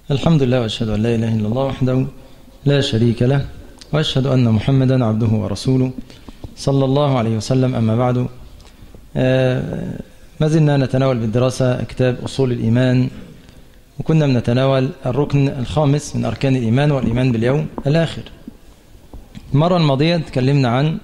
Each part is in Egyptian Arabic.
الحمد لله وأشهد أن لا إله إلا الله وحده لا شريك له وأشهد أن محمدا عبده ورسوله صلى الله عليه وسلم أما بعد ما زلنا نتناول بالدراسة كتاب أصول الإيمان وكنا بنتناول الركن الخامس من أركان الإيمان والإيمان باليوم الآخر المرة الماضية تكلمنا عن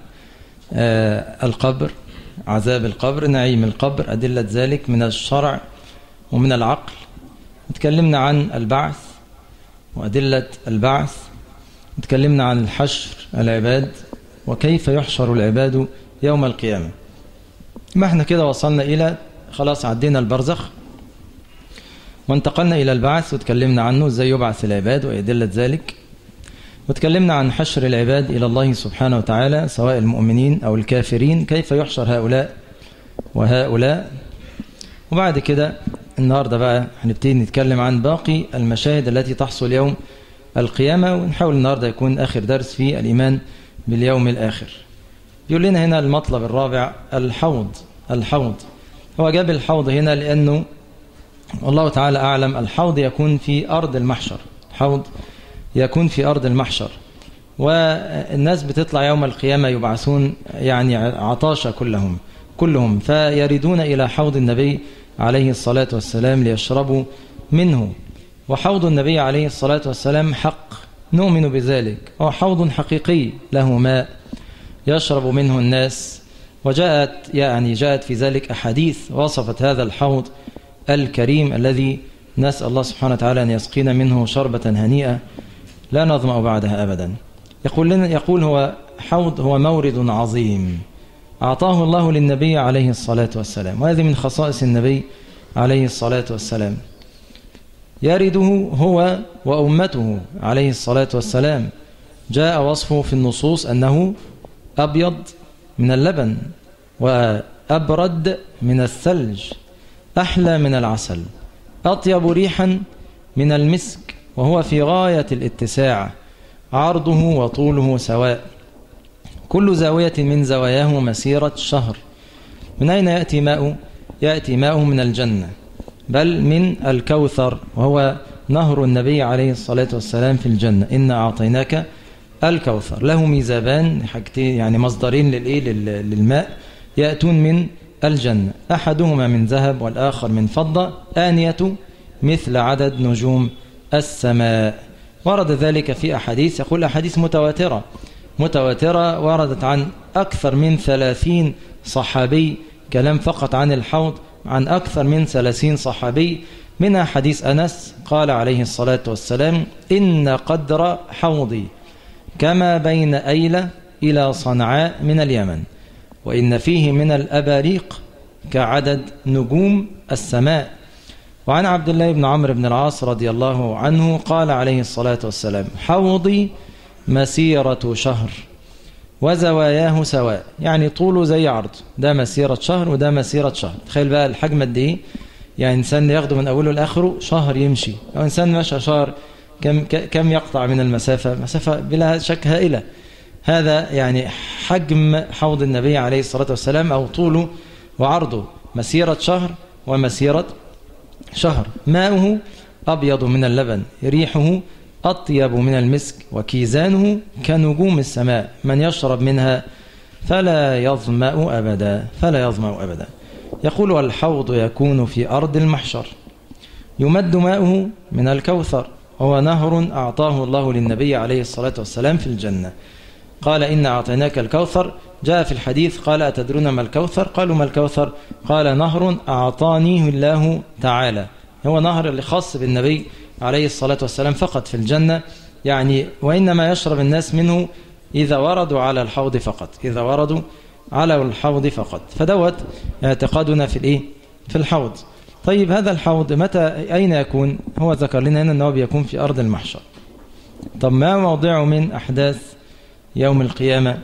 القبر عذاب القبر نعيم القبر أدلة ذلك من الشرع ومن العقل تكلمنا عن البعث وأدلة البعث تكلمنا عن الحشر العباد وكيف يحشر العباد يوم القيامة ما احنا كده وصلنا إلى خلاص عدينا البرزخ وانتقلنا إلى البعث وتكلمنا عنه ازاي يبعث العباد وأدلة ذلك وتكلمنا عن حشر العباد إلى الله سبحانه وتعالى سواء المؤمنين أو الكافرين كيف يحشر هؤلاء وهؤلاء وبعد كده النهاردة بقى هنبتدي نتكلم عن باقي المشاهد التي تحصل يوم القيامة ونحاول النهاردة يكون آخر درس في الإيمان باليوم الآخر بيقول لنا هنا المطلب الرابع الحوض الحوض هو جاب الحوض هنا لأنه والله تعالى أعلم الحوض يكون في أرض المحشر حوض يكون في أرض المحشر والناس بتطلع يوم القيامة يبعثون يعني عطاشة كلهم كلهم فيردون إلى حوض النبي عليه الصلاة والسلام ليشربوا منه وحوض النبي عليه الصلاة والسلام حق نؤمن بذلك هو حوض حقيقي له ماء يشرب منه الناس وجاءت يعني جاءت في ذلك أحاديث وصفت هذا الحوض الكريم الذي نسأل الله سبحانه وتعالى أن يسقينا منه شربة هنيئة لا نظمأ بعدها أبدا يقول, لنا يقول هو حوض هو مورد عظيم أعطاه الله للنبي عليه الصلاة والسلام وهذه من خصائص النبي عليه الصلاة والسلام يرده هو وأمته عليه الصلاة والسلام جاء وصفه في النصوص أنه أبيض من اللبن وأبرد من الثلج أحلى من العسل أطيب ريحا من المسك وهو في غاية الاتساع عرضه وطوله سواء كل زاوية من زواياه مسيرة شهر من أين يأتي ماء يأتي ماءه من الجنة بل من الكوثر وهو نهر النبي عليه الصلاة والسلام في الجنة إنا أعطيناك الكوثر له ميزابان حاجتين يعني مصدرين للإيه للماء يأتون من الجنة أحدهما من ذهب والآخر من فضة آنية مثل عدد نجوم السماء ورد ذلك في أحاديث يقول أحاديث متواترة متواترة وردت عن أكثر من ثلاثين صحابي كلام فقط عن الحوض عن أكثر من ثلاثين صحابي منها حديث أنس قال عليه الصلاة والسلام إن قدر حوضي كما بين أيلة إلى صنعاء من اليمن وإن فيه من الأباريق كعدد نجوم السماء وعن عبد الله بن عمرو بن العاص رضي الله عنه قال عليه الصلاة والسلام حوضي مسيرة شهر وزواياه سواء يعني طوله زي عرض ده مسيرة شهر وده مسيرة شهر تخيل بقى الحجم قد ايه يعني إنسان ياخده من أوله لآخره شهر يمشي أو إنسان مشى شهر كم, كم يقطع من المسافة مسافة بلا شك هائلة هذا يعني حجم حوض النبي عليه الصلاة والسلام أو طوله وعرضه مسيرة شهر ومسيرة شهر ماؤه أبيض من اللبن ريحه أطيب من المسك وكيزانه كنجوم السماء من يشرب منها فلا يظمأ أبدا فلا يظمأ أبدا يقول والحوض يكون في أرض المحشر يمد ماؤه من الكوثر هو نهر أعطاه الله للنبي عليه الصلاة والسلام في الجنة قال إن أعطيناك الكوثر جاء في الحديث قال أتدرون ما الكوثر قالوا ما الكوثر قال نهر أعطانيه الله تعالى هو نهر اللي خاص بالنبي عليه الصلاة والسلام فقط في الجنة يعني وإنما يشرب الناس منه إذا وردوا على الحوض فقط إذا وردوا على الحوض فقط فدوت اعتقادنا في الإيه في الحوض طيب هذا الحوض متى أين يكون هو ذكر لنا هنا أنه بيكون في أرض المحشر طب ما موضعه من أحداث يوم القيامة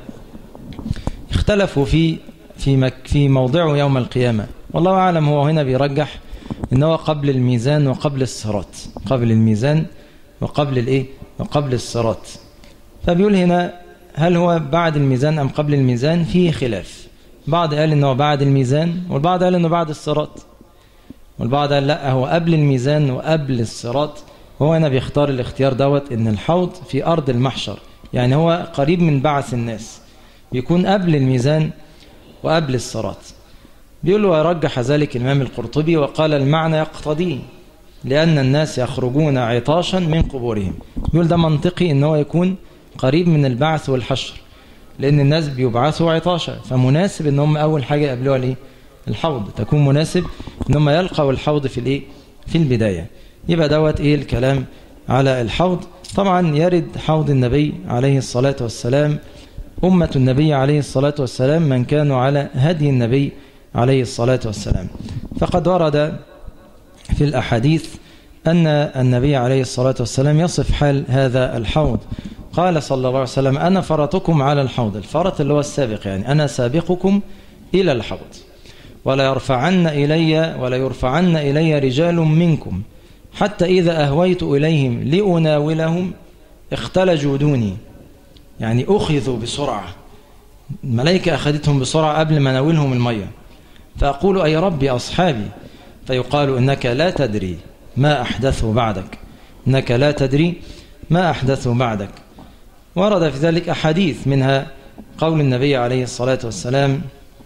اختلفوا في في مك في موضعه يوم القيامة والله أعلم هو هنا بيرجح إنه قبل الميزان وقبل الصراط قبل الميزان وقبل الإيه وقبل الصراط فبيقول هنا هل هو بعد الميزان أم قبل الميزان فيه خلاف بعض قال إنه بعد الميزان والبعض قال إنه بعد الصراط والبعض قال لا هو قبل الميزان وقبل الصراط هو هنا بيختار الاختيار دوت ان الحوض في أرض المحشر يعني هو قريب من بعث الناس بيكون قبل الميزان وقبل الصراط بيقول له ورجح ذلك الإمام القرطبي وقال المعنى يقتضي لأن الناس يخرجون عطاشا من قبورهم بيقول ده منطقي ان هو يكون قريب من البعث والحشر لأن الناس بيبعثوا عطاشا فمناسب ان هم أول حاجة يقابلوها الايه الحوض تكون مناسب ان هم يلقوا الحوض في الايه في البداية يبقى دوت ايه الكلام على الحوض طبعا يرد حوض النبي عليه الصلاة والسلام أمة النبي عليه الصلاة والسلام من كانوا على هدي النبي عليه الصلاة والسلام فقد ورد في الأحاديث أن النبي عليه الصلاة والسلام يصف حال هذا الحوض قال صلى الله عليه وسلم أنا فرطكم على الحوض الفرط اللي هو السابق يعني أنا سابقكم إلى الحوض ولا يرفعن إلي ولا يرفعن إلي رجال منكم حتى إذا أهويت إليهم لأناولهم اختلجوا دوني يعني أخذوا بسرعة الملائكة أخذتهم بسرعة قبل ما ناولهم المية فأقول أي ربي أصحابي فيقال إنك لا تدري ما أحدثه بعدك إنك لا تدري ما أحدثه بعدك ورد في ذلك أحاديث منها قول النبي عليه الصلاة والسلام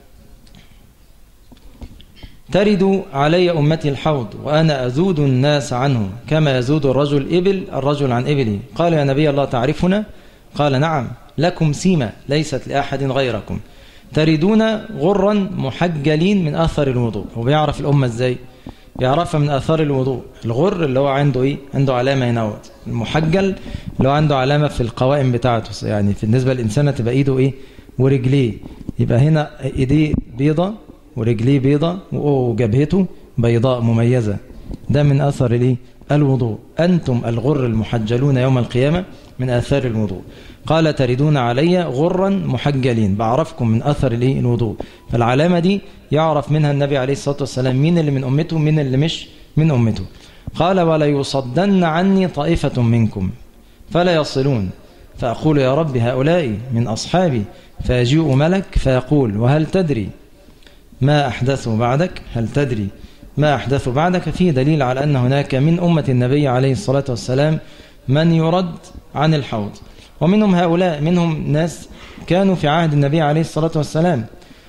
ترد علي أمتي الحوض وأنا أزود الناس عنه كما يزود الرجل إبل الرجل عن إبلي قال يا نبي الله تعرفنا قال نعم لكم سيمة ليست لأحد غيركم تريدون غرا محجلين من أثر الوضوء هو بيعرف الأمة إزاي بيعرفها من أثار الوضوء الغر اللي هو عنده إيه عنده علامة هنا المحجل اللي هو عنده علامة في القوائم بتاعته يعني بالنسبة للإنسان تبقى إيده إيه ورجليه يبقى هنا إيديه بيضة ورجليه بيضة وجبهته بيضاء مميزة ده من أثر الإيه الوضوء أنتم الغر المحجلون يوم القيامة من آثار الوضوء قال تردون علي غرا محجلين بعرفكم من أثر الايه الوضوء فالعلامة دي يعرف منها النبي عليه الصلاة والسلام مين اللي من أمته مين اللي مش من أمته قال ولا يصدن عني طائفة منكم فلا يصلون فأقول يا رب هؤلاء من أصحابي فيجيء ملك فيقول وهل تدري ما أحدثوا بعدك هل تدري ما أحدثوا بعدك فيه دليل على أن هناك من أمة النبي عليه الصلاة والسلام من يرد عن الحوض ومنهم هؤلاء منهم ناس كانوا في عهد النبي عليه الصلاة والسلام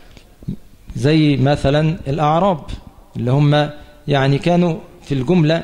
زي مثلا الأعراب اللي هم يعني كانوا في الجملة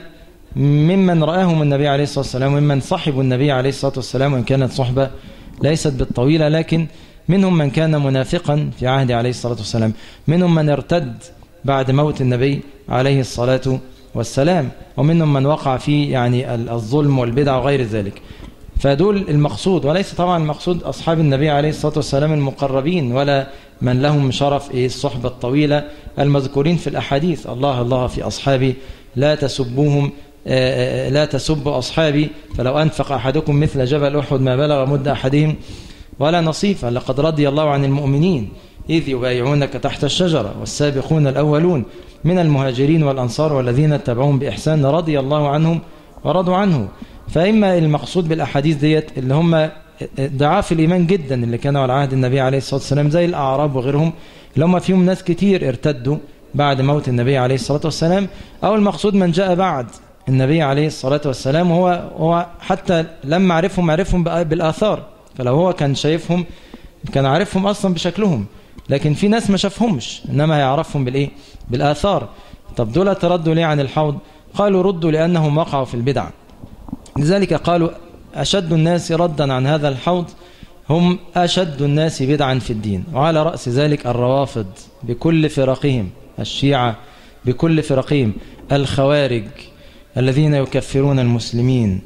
ممن رآهم النبي عليه الصلاة والسلام وممن صحبوا النبي عليه الصلاة والسلام وإن كانت صحبة ليست بالطويلة لكن منهم من كان منافقا في عهد عليه الصلاة والسلام منهم من ارتد بعد موت النبي عليه الصلاة والسلام ومنهم من وقع في يعني الظلم والبدع وغير ذلك فدول المقصود وليس طبعا المقصود أصحاب النبي عليه الصلاة والسلام المقربين ولا من لهم شرف إيه الصحبة الطويلة المذكورين في الأحاديث الله الله في أصحابي لا تسبوهم لا تسبوا أصحابي فلو أنفق أحدكم مثل جبل أحد ما بلغ مد أحدهم ولا نصيفا لقد رضي الله عن المؤمنين إذ يبايعونك تحت الشجرة والسابقون الأولون من المهاجرين والأنصار والذين اتبعوهم بإحسان رضي الله عنهم ورضوا عنه فإما المقصود بالأحاديث ديت اللي هم ضعاف الإيمان جدا اللي كانوا على عهد النبي عليه الصلاة والسلام زي الأعراب وغيرهم اللي هم فيهم ناس كتير ارتدوا بعد موت النبي عليه الصلاة والسلام أو المقصود من جاء بعد النبي عليه الصلاة والسلام هو, هو حتى لما عرفهم عرفهم بالآثار فلو هو كان شايفهم كان عارفهم أصلا بشكلهم لكن في ناس ما شافهمش إنما يعرفهم بالإيه بالآثار طب دول تردوا ليه عن الحوض قالوا ردوا لأنهم وقعوا في البدع لذلك قالوا أشد الناس ردا عن هذا الحوض هم أشد الناس بدعا في الدين وعلى رأس ذلك الروافض بكل فرقهم الشيعة بكل فرقهم الخوارج الذين يكفرون المسلمين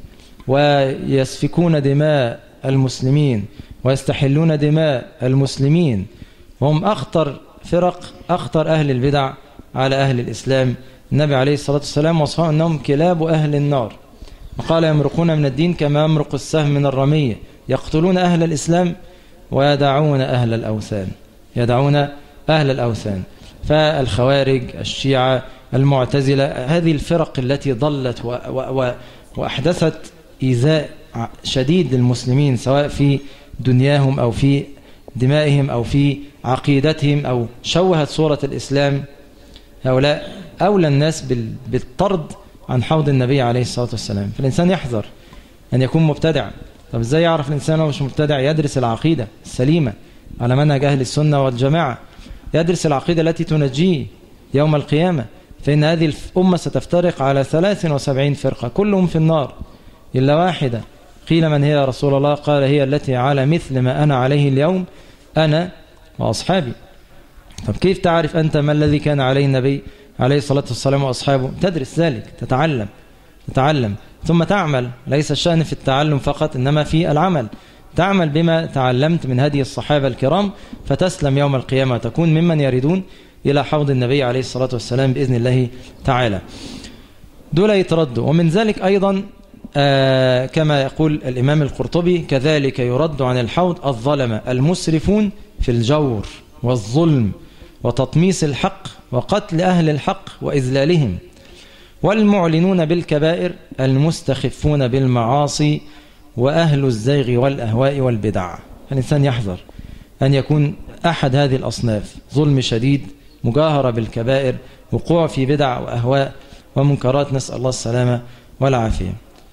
ويسفكون دماء المسلمين ويستحلون دماء المسلمين وهم أخطر فرق أخطر أهل البدع على أهل الإسلام النبي عليه الصلاة والسلام وصفهم أنهم كلاب أهل النار وقال يمرقون من الدين كما يمرق السهم من الرمية يقتلون أهل الإسلام ويدعون أهل الأوثان يدعون أهل الأوثان فالخوارج الشيعة المعتزلة هذه الفرق التي ضلت و و و وأحدثت إيذاء شديد للمسلمين سواء في دنياهم أو في دمائهم أو في عقيدتهم أو شوهت صورة الإسلام هؤلاء أولى الناس بالطرد عن حوض النبي عليه الصلاة والسلام فالإنسان يحذر أن يكون مبتدع طب إزاي يعرف الإنسان هو مش مبتدع يدرس العقيدة السليمة على منهج أهل السنة والجماعة يدرس العقيدة التي تنجيه يوم القيامة فإن هذه الأمة ستفترق على 73 فرقة كلهم في النار إلا واحدة قيل من هي يا رسول الله قال هي التي على مثل ما أنا عليه اليوم أنا وأصحابي طب كيف تعرف أنت ما الذي كان عليه النبي عليه الصلاة والسلام وأصحابه تدرس ذلك تتعلم تتعلم ثم تعمل ليس الشأن في التعلم فقط إنما في العمل تعمل بما تعلمت من هدي الصحابة الكرام فتسلم يوم القيامة تكون ممن يردون إلى حوض النبي عليه الصلاة والسلام بإذن الله تعالى دول يتردوا ومن ذلك أيضا آه كما يقول الإمام القرطبي كذلك يرد عن الحوض الظلمة المسرفون في الجور والظلم وتطميس الحق وقتل أهل الحق وإذلالهم والمعلنون بالكبائر المستخفون بالمعاصي وأهل الزيغ والأهواء والبدع الإنسان يحذر أن يكون أحد هذه الأصناف ظلم شديد مجاهرة بالكبائر وقوع في بدع وأهواء ومنكرات نسأل الله السلامة والعافية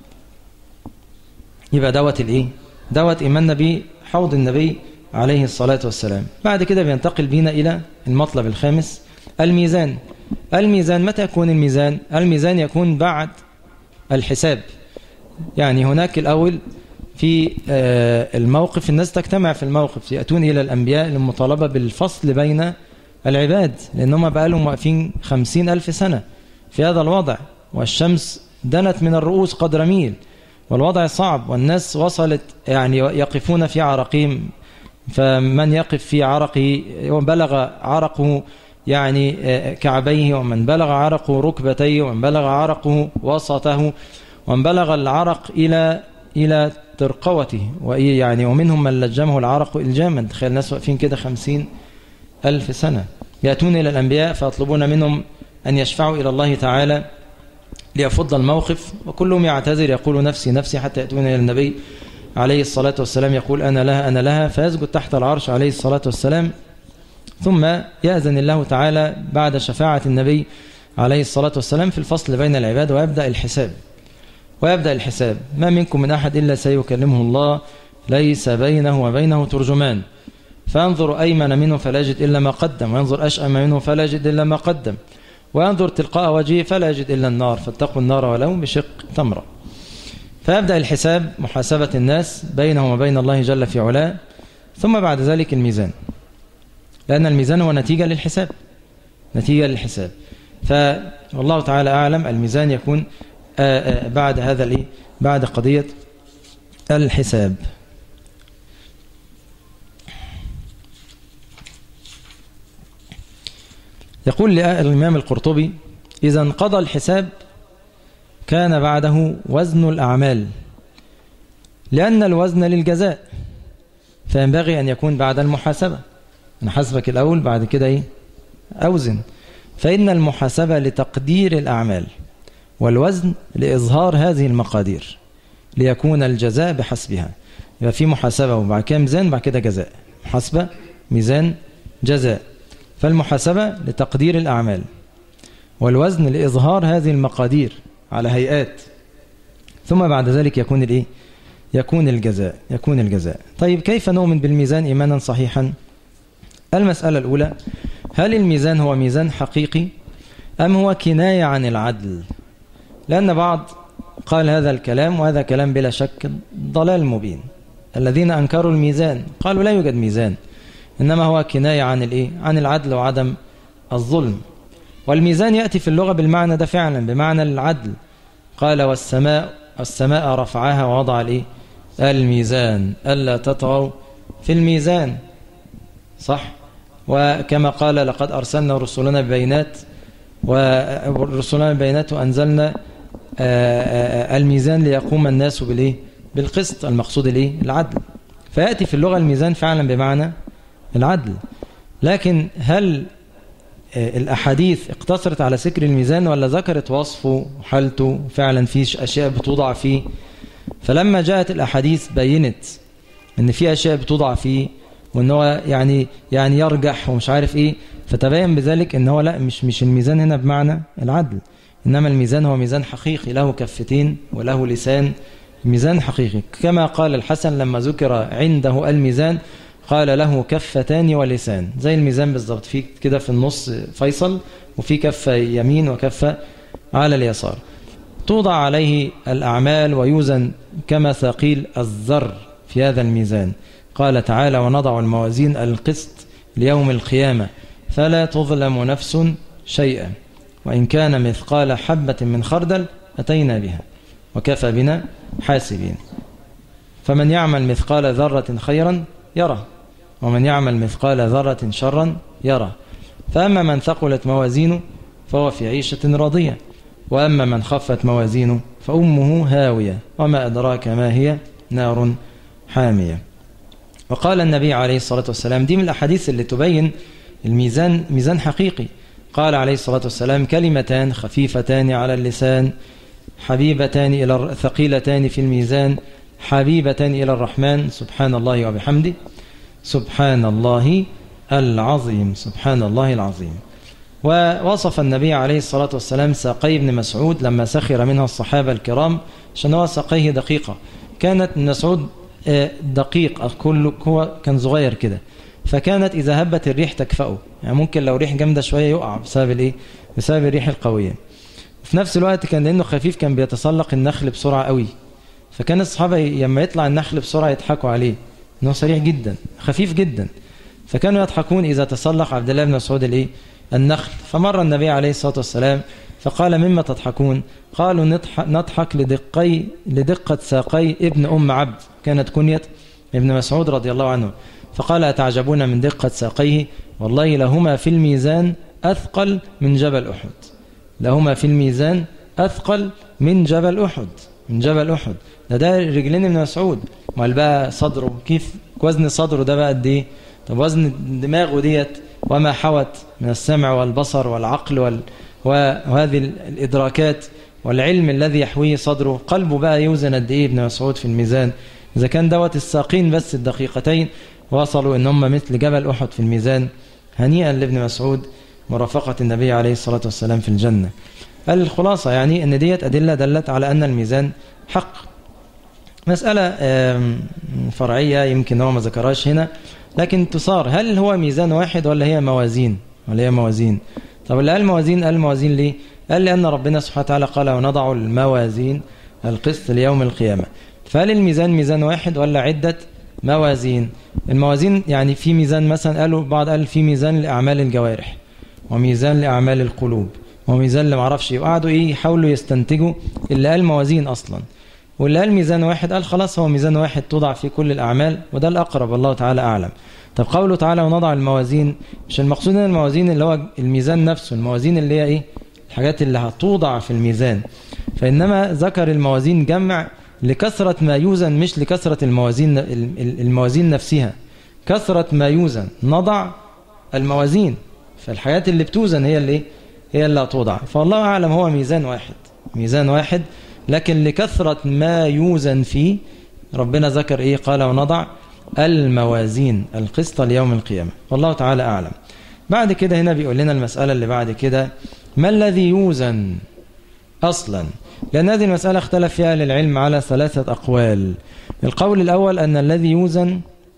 يبقى دوت الإيه؟ دوت إيماننا بحوض النبي عليه الصلاة والسلام بعد كده بينتقل بينا إلى المطلب الخامس الميزان الميزان متى يكون الميزان الميزان يكون بعد الحساب يعني هناك الأول في الموقف الناس تجتمع في الموقف يأتون إلى الأنبياء للمطالبة بالفصل بين العباد لأنهم بقى لهم واقفين خمسين ألف سنة في هذا الوضع والشمس دنت من الرؤوس قدر ميل والوضع صعب والناس وصلت يعني يقفون في عرقهم فمن يقف في عرقه وبلغ عرقه يعني كعبيه ومن بلغ عرقه ركبتيه ومن بلغ عرقه وسطه ومن بلغ العرق إلى إلى ترقوته يعني ومنهم من لجمه العرق إلجاما تخيل الناس واقفين كده خمسين ألف سنة يأتون إلى الأنبياء فيطلبون منهم أن يشفعوا إلى الله تعالى ليفض الموقف وكلهم يعتذر يقول نفسي نفسي حتى يأتون إلى النبي عليه الصلاة والسلام يقول أنا لها أنا لها فيسجد تحت العرش عليه الصلاة والسلام ثم يأذن الله تعالى بعد شفاعة النبي عليه الصلاة والسلام في الفصل بين العباد ويبدأ الحساب ويبدأ الحساب ما منكم من أحد إلا سيكلمه الله ليس بينه وبينه ترجمان فينظر أيمن منه فلا يجد إلا ما قدم وينظر أشأم منه فلا يجد إلا ما قدم وينظر تلقاء وجهه فلا يجد إلا النار فاتقوا النار ولو بشق تمرة فيبدأ الحساب محاسبة الناس بينهم وبين الله جل في علاه ثم بعد ذلك الميزان لأن الميزان هو نتيجة للحساب نتيجة للحساب فالله تعالى أعلم الميزان يكون آآ آآ بعد هذا الإيه بعد قضية الحساب يقول الإمام القرطبي إذا انقضى الحساب كان بعده وزن الأعمال لأن الوزن للجزاء فينبغي أن يكون بعد المحاسبة أنا حاسبك الأول بعد كده إيه أوزن فإن المحاسبة لتقدير الأعمال والوزن لإظهار هذه المقادير ليكون الجزاء بحسبها يبقى في محاسبة وبعد كده ميزان بعد كده جزاء محاسبة ميزان جزاء فالمحاسبة لتقدير الأعمال والوزن لإظهار هذه المقادير على هيئات ثم بعد ذلك يكون الإيه؟ يكون الجزاء يكون الجزاء طيب كيف نؤمن بالميزان إيمانا صحيحا المسألة الأولى هل الميزان هو ميزان حقيقي أم هو كناية عن العدل لأن بعض قال هذا الكلام وهذا كلام بلا شك ضلال مبين الذين أنكروا الميزان قالوا لا يوجد ميزان إنما هو كناية عن الإيه؟ عن العدل وعدم الظلم والميزان يأتي في اللغة بالمعنى ده فعلا بمعنى العدل قال والسماء السماء رفعها ووضع الإيه؟ الميزان ألا تطغوا في الميزان صح وكما قال لقد أرسلنا رسلنا ببينات ورسلنا ببينات وأنزلنا الميزان ليقوم الناس بالإيه؟ بالقسط المقصود الإيه؟ العدل فيأتي في اللغة الميزان فعلا بمعنى العدل لكن هل الأحاديث اقتصرت على ذكر الميزان ولا ذكرت وصفه وحالته فعلا في أشياء بتوضع فيه فلما جاءت الأحاديث بينت ان في أشياء بتوضع فيه وان هو يعني يعني يرجح ومش عارف ايه فتبين بذلك ان هو لا مش مش الميزان هنا بمعنى العدل إنما الميزان هو ميزان حقيقي له كفتين وله لسان ميزان حقيقي كما قال الحسن لما ذكر عنده الميزان قال له كفتان ولسان زي الميزان بالضبط في كده في النص فيصل وفي كفة يمين وكفة على اليسار توضع عليه الأعمال ويوزن كما ثقيل الذر في هذا الميزان قال تعالى ونضع الموازين القسط ليوم القيامة فلا تظلم نفس شيئا وإن كان مثقال حبة من خردل أتينا بها وكفى بنا حاسبين فمن يعمل مثقال ذرة خيرا يرى ومن يعمل مثقال ذرة شرا يرى فأما من ثقلت موازينه فهو في عيشة راضية وأما من خفت موازينه فأمه هاوية وما أدراك ما هي نار حامية وقال النبي عليه الصلاة والسلام دي من الأحاديث اللي تبين الميزان ميزان حقيقي قال عليه الصلاة والسلام كلمتان خفيفتان على اللسان حبيبتان إلى ثقيلتان في الميزان حبيبتان إلى الرحمن سبحان الله وبحمده سبحان الله العظيم سبحان الله العظيم ووصف النبي عليه الصلاة والسلام ساقي ابن مسعود لما سخر منها الصحابة الكرام عشان هو ساقيه دقيقة كانت مسعود دقيق كله هو كان صغير كده فكانت إذا هبت الريح تكفأه يعني ممكن لو ريح جامدة شوية يقع بسبب الإيه؟ بسبب الريح القوية في نفس الوقت كان لأنه خفيف كان بيتسلق النخل بسرعة قوي فكان الصحابة لما يطلع النخل بسرعة يضحكوا عليه انه سريع جدا خفيف جدا فكانوا يضحكون إذا تسلق عبد الله بن مسعود الإيه؟ النخل فمر النبي عليه الصلاة والسلام فقال مما تضحكون قالوا نضحك لدقي لدقة ساقي ابن أم عبد كانت كنية ابن مسعود رضي الله عنه فقال أتعجبون من دقة ساقيه والله لهما في الميزان أثقل من جبل أحد لهما في الميزان أثقل من جبل أحد من جبل أحد ده ده رجلين ابن مسعود امال بقى صدره كيف وزن صدره ده بقى قد ايه طب وزن دماغه ديت وما حوت من السمع والبصر والعقل وال... وهذه الإدراكات والعلم الذي يحويه صدره قلبه بقى يوزن قد ايه ابن مسعود في الميزان إذا كان دوت الساقين بس الدقيقتين وصلوا ان هم مثل جبل أحد في الميزان هنيئا لابن مسعود مرافقة النبي عليه الصلاة والسلام في الجنة الخلاصة يعني أن ديت أدلة دلت على أن الميزان حق مسألة فرعية يمكن هو ما ذكرهاش هنا لكن تصار هل هو ميزان واحد ولا هي موازين ولا هي موازين طب اللي قال موازين قال موازين ليه قال لأن ربنا سبحانه وتعالى قال ونضع الموازين القسط ليوم القيامة فهل الميزان ميزان واحد ولا عدة موازين الموازين يعني في ميزان مثلا قالوا بعض قال في ميزان لأعمال الجوارح وميزان لأعمال القلوب وميزان اللي معرفش وقعدوا ايه يحاولوا يستنتجوا اللي قال موازين اصلا واللي قال ميزان واحد قال خلاص هو ميزان واحد توضع في كل الاعمال وده الاقرب الله تعالى اعلم طب قوله تعالى ونضع الموازين مش المقصود ان الموازين اللي هو الميزان نفسه الموازين اللي هي ايه الحاجات اللي هتوضع في الميزان فانما ذكر الموازين جمع لكثرة ما يوزن مش لكثرة الموازين الموازين نفسها كثرة ما يوزن نضع الموازين فالحاجات اللي بتوزن هي اللي هي اللي هتوضع فالله أعلم هو ميزان واحد ميزان واحد لكن لكثرة ما يوزن فيه ربنا ذكر إيه قال ونضع الموازين القسط ليوم القيامة والله تعالى أعلم بعد كده هنا بيقول لنا المسألة اللي بعد كده ما الذي يوزن أصلا لأن هذه المسألة اختلف فيها للعلم على ثلاثة أقوال القول الأول أن الذي يوزن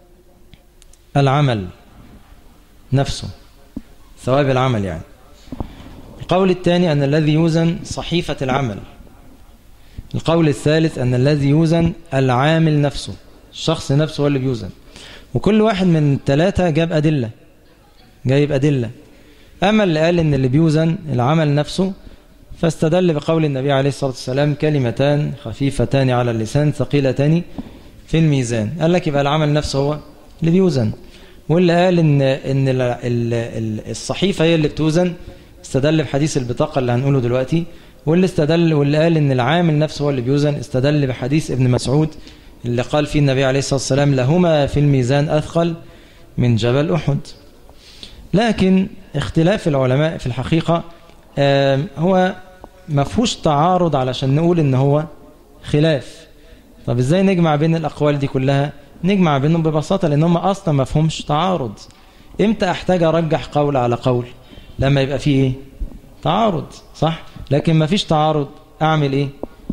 العمل نفسه ثواب العمل يعني القول الثاني أن الذي يوزن صحيفة العمل القول الثالث أن الذي يوزن العامل نفسه الشخص نفسه هو اللي بيوزن وكل واحد من الثلاثة جاب أدلة جايب أدلة أما اللي قال أن اللي بيوزن العمل نفسه فاستدل بقول النبي عليه الصلاة والسلام كلمتان خفيفتان على اللسان ثقيلتان في الميزان قال لك يبقى العمل نفسه هو اللي بيوزن واللي قال ان ان الصحيفه هي اللي بتوزن استدل بحديث البطاقه اللي هنقوله دلوقتي واللي استدل واللي قال ان العامل نفسه هو اللي بيوزن استدل بحديث ابن مسعود اللي قال فيه النبي عليه الصلاه والسلام لهما في الميزان اثقل من جبل احد لكن اختلاف العلماء في الحقيقه هو ما فيهوش تعارض علشان نقول ان هو خلاف طب ازاي نجمع بين الاقوال دي كلها نجمع بينهم ببساطة لأن هم أصلا ما فهمش تعارض إمتى أحتاج أرجح قول على قول لما يبقى فيه إيه؟ تعارض صح لكن ما فيش تعارض اعمل ايه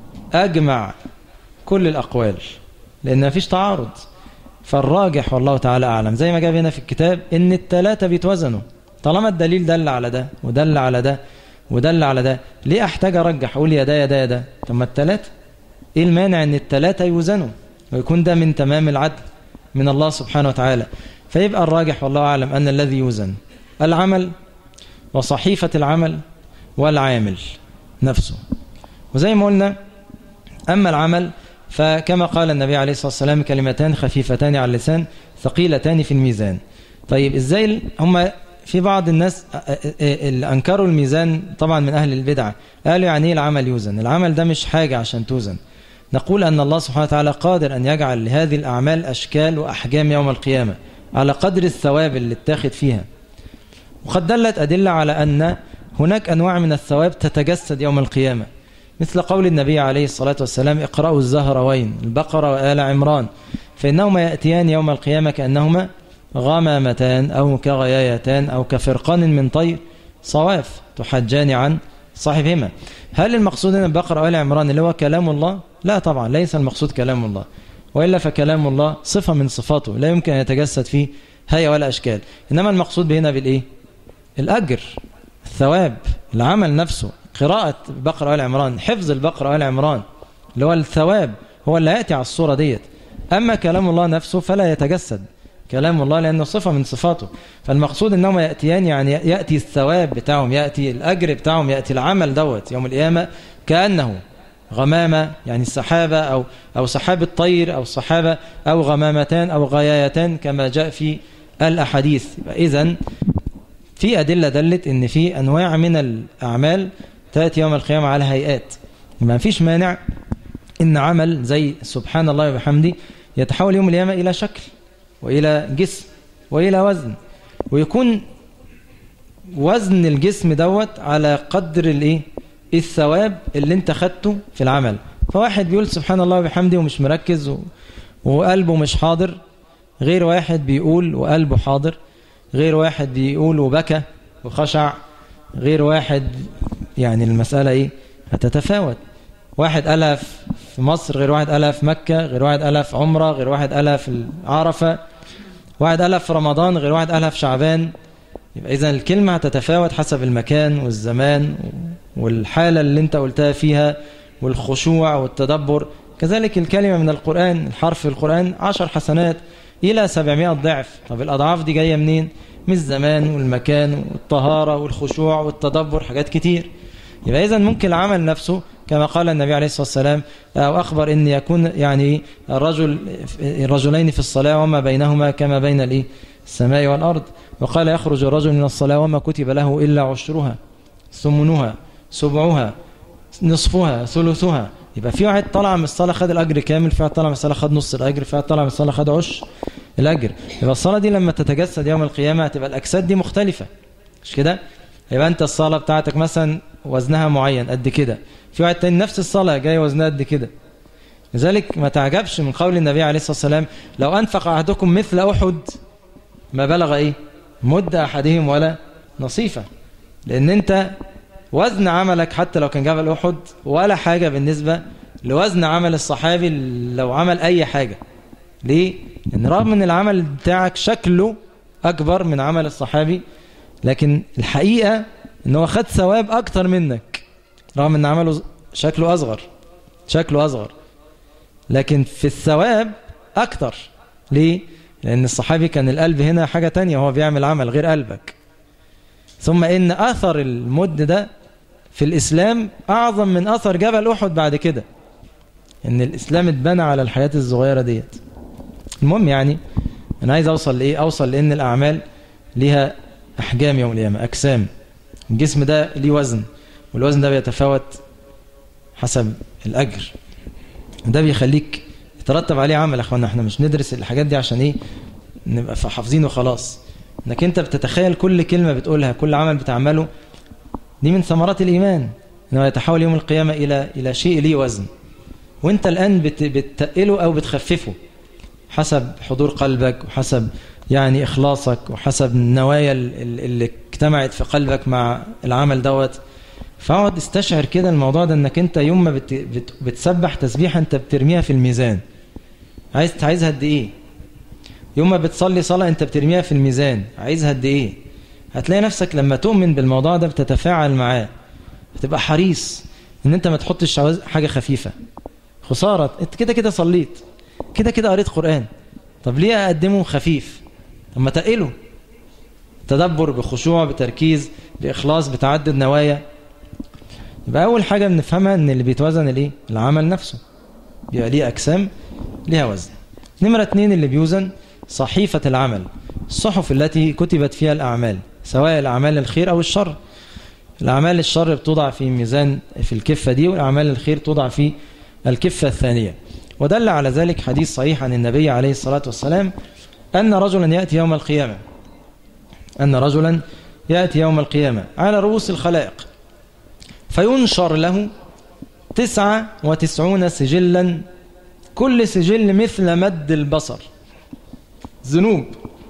اجمع كل الاقوال لان ما فيش تعارض فالراجح والله تعالى اعلم زي ما جاب هنا في الكتاب ان الثلاثه بيتوزنوا طالما الدليل دل على ده ودل على ده ودل على ده ليه احتاج ارجح اقول يا ده يا ده يا ده طب ما الثلاثه ايه المانع ان الثلاثه يوزنوا ويكون ده من تمام العدل من الله سبحانه وتعالى فيبقى الراجح والله اعلم ان الذي يوزن العمل وصحيفه العمل والعامل نفسه وزي ما قلنا اما العمل فكما قال النبي عليه الصلاه والسلام كلمتان خفيفتان على اللسان ثقيلتان في الميزان طيب ازاي هم في بعض الناس اللي أنكروا الميزان طبعا من أهل البدعة قالوا يعني ايه العمل يوزن العمل ده مش حاجة عشان توزن نقول أن الله سبحانه وتعالى قادر أن يجعل لهذه الأعمال أشكال وأحجام يوم القيامة على قدر الثواب اللي اتاخد فيها وقد دلت أدلة على أن هناك أنواع من الثواب تتجسد يوم القيامة مثل قول النبي عليه الصلاة والسلام اقرأوا الزهروين البقرة وآل عمران فإنهما يأتيان يوم القيامة كأنهما غمامتان أو كغيايتان أو كفرقان من طير صواف تحجان عن صاحبهما هل المقصود هنا البقرة وآل عمران اللي هو كلام الله لا طبعا ليس المقصود كلام الله وإلا فكلام الله صفة من صفاته لا يمكن أن يتجسد فيه هيا ولا أشكال إنما المقصود هنا بالإيه الأجر الثواب العمل نفسه قراءة بقرة وآل عمران حفظ البقرة وآل عمران اللي هو الثواب هو اللي يأتي على الصورة ديت أما كلام الله نفسه فلا يتجسد كلام الله لأنه صفة من صفاته فالمقصود أنهم يأتيان يعني يأتي الثواب بتاعهم يأتي الأجر بتاعهم يأتي العمل دوت يوم القيامة كأنه غمامة يعني السحابة أو, أو سحاب الطير أو الصحابة أو غمامتان أو غيايتان كما جاء في الأحاديث إذا في أدلة دلت أن في أنواع من الأعمال تأتي يوم القيامة على هيئات ما فيش مانع إن عمل زي سبحان الله وبحمده يتحول يوم القيامة إلى شكل وإلى جسم وإلى وزن ويكون وزن الجسم دوت على قدر الايه الثواب اللي انت خدته في العمل فواحد بيقول سبحان الله وبحمده ومش مركز و... وقلبه مش حاضر غير واحد بيقول وقلبه حاضر غير واحد بيقول وبكى وخشع غير واحد يعني المسألة ايه هتتفاوت واحد قالها في مصر غير واحد قالها في مكة غير واحد قالها في عمرة غير واحد قالها في عرفة واحد قالها في رمضان غير واحد قالها في شعبان يبقى إذا الكلمة هتتفاوت حسب المكان والزمان والحالة اللي انت قلتها فيها والخشوع والتدبر كذلك الكلمة من القرآن الحرف في القرآن عشر حسنات إلى سبعمائة ضعف طب الأضعاف دي جاية منين من الزمان والمكان والطهارة والخشوع والتدبر حاجات كتير يبقى إذا ممكن العمل نفسه كما قال النبي عليه الصلاة والسلام أو أخبر أن يكون يعني الرجل الرجلين في الصلاة وما بينهما كما بين الإيه السماء والأرض وقال يخرج الرجل من الصلاة وما كتب له إلا عشرها ثمنها سبعها نصفها ثلثها يبقى في واحد طلع من الصلاة خد الأجر كامل في واحد طلع من الصلاة خد نص الأجر في واحد طلع من الصلاة خد عشر الأجر يبقى الصلاة دي لما تتجسد يوم القيامة هتبقى الأجساد دي مختلفة مش كده يبقى أنت الصلاة بتاعتك مثلا وزنها معين قد كده في واحد تاني نفس الصلاة جاي وزنها قد كده لذلك ما تعجبش من قول النبي عليه الصلاة والسلام لو أنفق أحدكم مثل أحد ما بلغ إيه مد أحدهم ولا نصيفة لأن أنت وزن عملك حتى لو كان جبل أحد ولا حاجة بالنسبة لوزن عمل الصحابي لو عمل أي حاجة ليه؟ لأن رغم أن العمل بتاعك شكله أكبر من عمل الصحابي لكن الحقيقة أنه خد ثواب أكتر منك رغم أن عمله شكله أصغر شكله أصغر لكن في الثواب أكتر ليه؟ لأن الصحابي كان القلب هنا حاجة تانية وهو بيعمل عمل غير قلبك ثم إن أثر المد ده في الإسلام أعظم من أثر جبل أحد بعد كده إن الإسلام اتبنى على الحياة الصغيرة ديت المهم يعني أنا عايز أوصل لإيه أوصل لأن الأعمال ليها أحجام يوم القيامة أجسام الجسم ده ليه وزن والوزن ده بيتفاوت حسب الأجر ده بيخليك يترتب عليه عمل يا اخوانا احنا مش ندرس الحاجات دي عشان ايه نبقى حافظين وخلاص انك انت بتتخيل كل كلمة بتقولها كل عمل بتعمله دي من ثمرات الإيمان انه يتحول يوم القيامة إلى إلى شيء ليه وزن وانت الآن بت بتقله أو بتخففه حسب حضور قلبك وحسب يعني إخلاصك وحسب النوايا اللي اجتمعت في قلبك مع العمل دوت فاقعد استشعر كده الموضوع ده انك انت يوم ما بت... بت... بتسبح تسبيحه انت بترميها في الميزان عايز عايزها قد ايه يوم ما بتصلي صلاه انت بترميها في الميزان عايزها قد ايه هتلاقي نفسك لما تؤمن بالموضوع ده بتتفاعل معاه هتبقى حريص ان انت ما تحطش حاجه خفيفه خساره انت كده كده صليت كده كده قريت قران طب ليه اقدمه خفيف طب ما تقله تدبر بخشوع بتركيز باخلاص بتعدد نوايا يبقى اول حاجه بنفهمها ان اللي بيتوزن الايه العمل نفسه بيبقى ليه اجسام ليها وزن نمره اتنين اللي بيوزن صحيفه العمل الصحف التي كتبت فيها الاعمال سواء الاعمال الخير او الشر الاعمال الشر بتوضع في ميزان في الكفه دي والاعمال الخير توضع في الكفه الثانيه ودل على ذلك حديث صحيح عن النبي عليه الصلاه والسلام ان رجلا ياتي يوم القيامه ان رجلا ياتي يوم القيامه على رؤوس الخلائق فينشر له تسعة وتسعون سجلا كل سجل مثل مد البصر ذنوب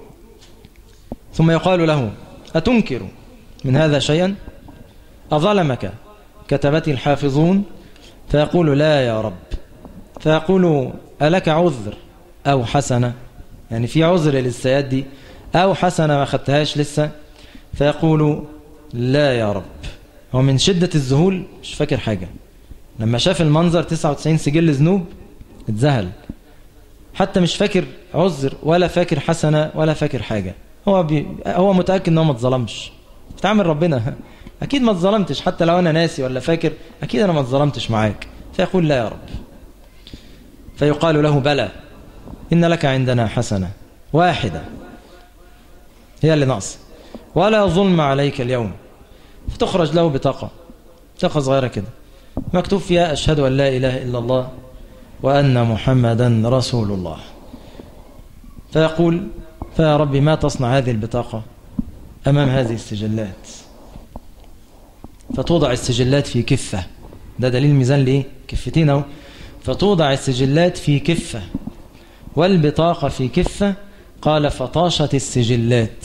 ثم يقال له أتنكر من هذا شيئا أظلمك كتبتي الحافظون فيقول لا يا رب فيقول ألك عذر أو حسنة يعني في عذر للسياد دي أو حسنة ما أخذتهاش لسه فيقول لا يا رب هو من شدة الذهول مش فاكر حاجة لما شاف المنظر 99 سجل ذنوب اتذهل حتى مش فاكر عذر ولا فاكر حسنة ولا فاكر حاجة هو بي هو متأكد ان هو ما اتظلمش بتعامل ربنا اكيد ما اتظلمتش حتى لو انا ناسي ولا فاكر اكيد انا ما اتظلمتش معاك فيقول لا يا رب فيقال له بلى ان لك عندنا حسنة واحدة هي اللي ناقصه ولا ظلم عليك اليوم فتخرج له بطاقة بطاقة صغيرة كده مكتوب فيها أشهد أن لا إله إلا الله وأن محمدا رسول الله فيقول فيا ربي ما تصنع هذه البطاقة أمام هذه السجلات فتوضع السجلات في كفة ده دليل ميزان لإيه كفتين أهو فتوضع السجلات في كفة والبطاقة في كفة قال فطاشت السجلات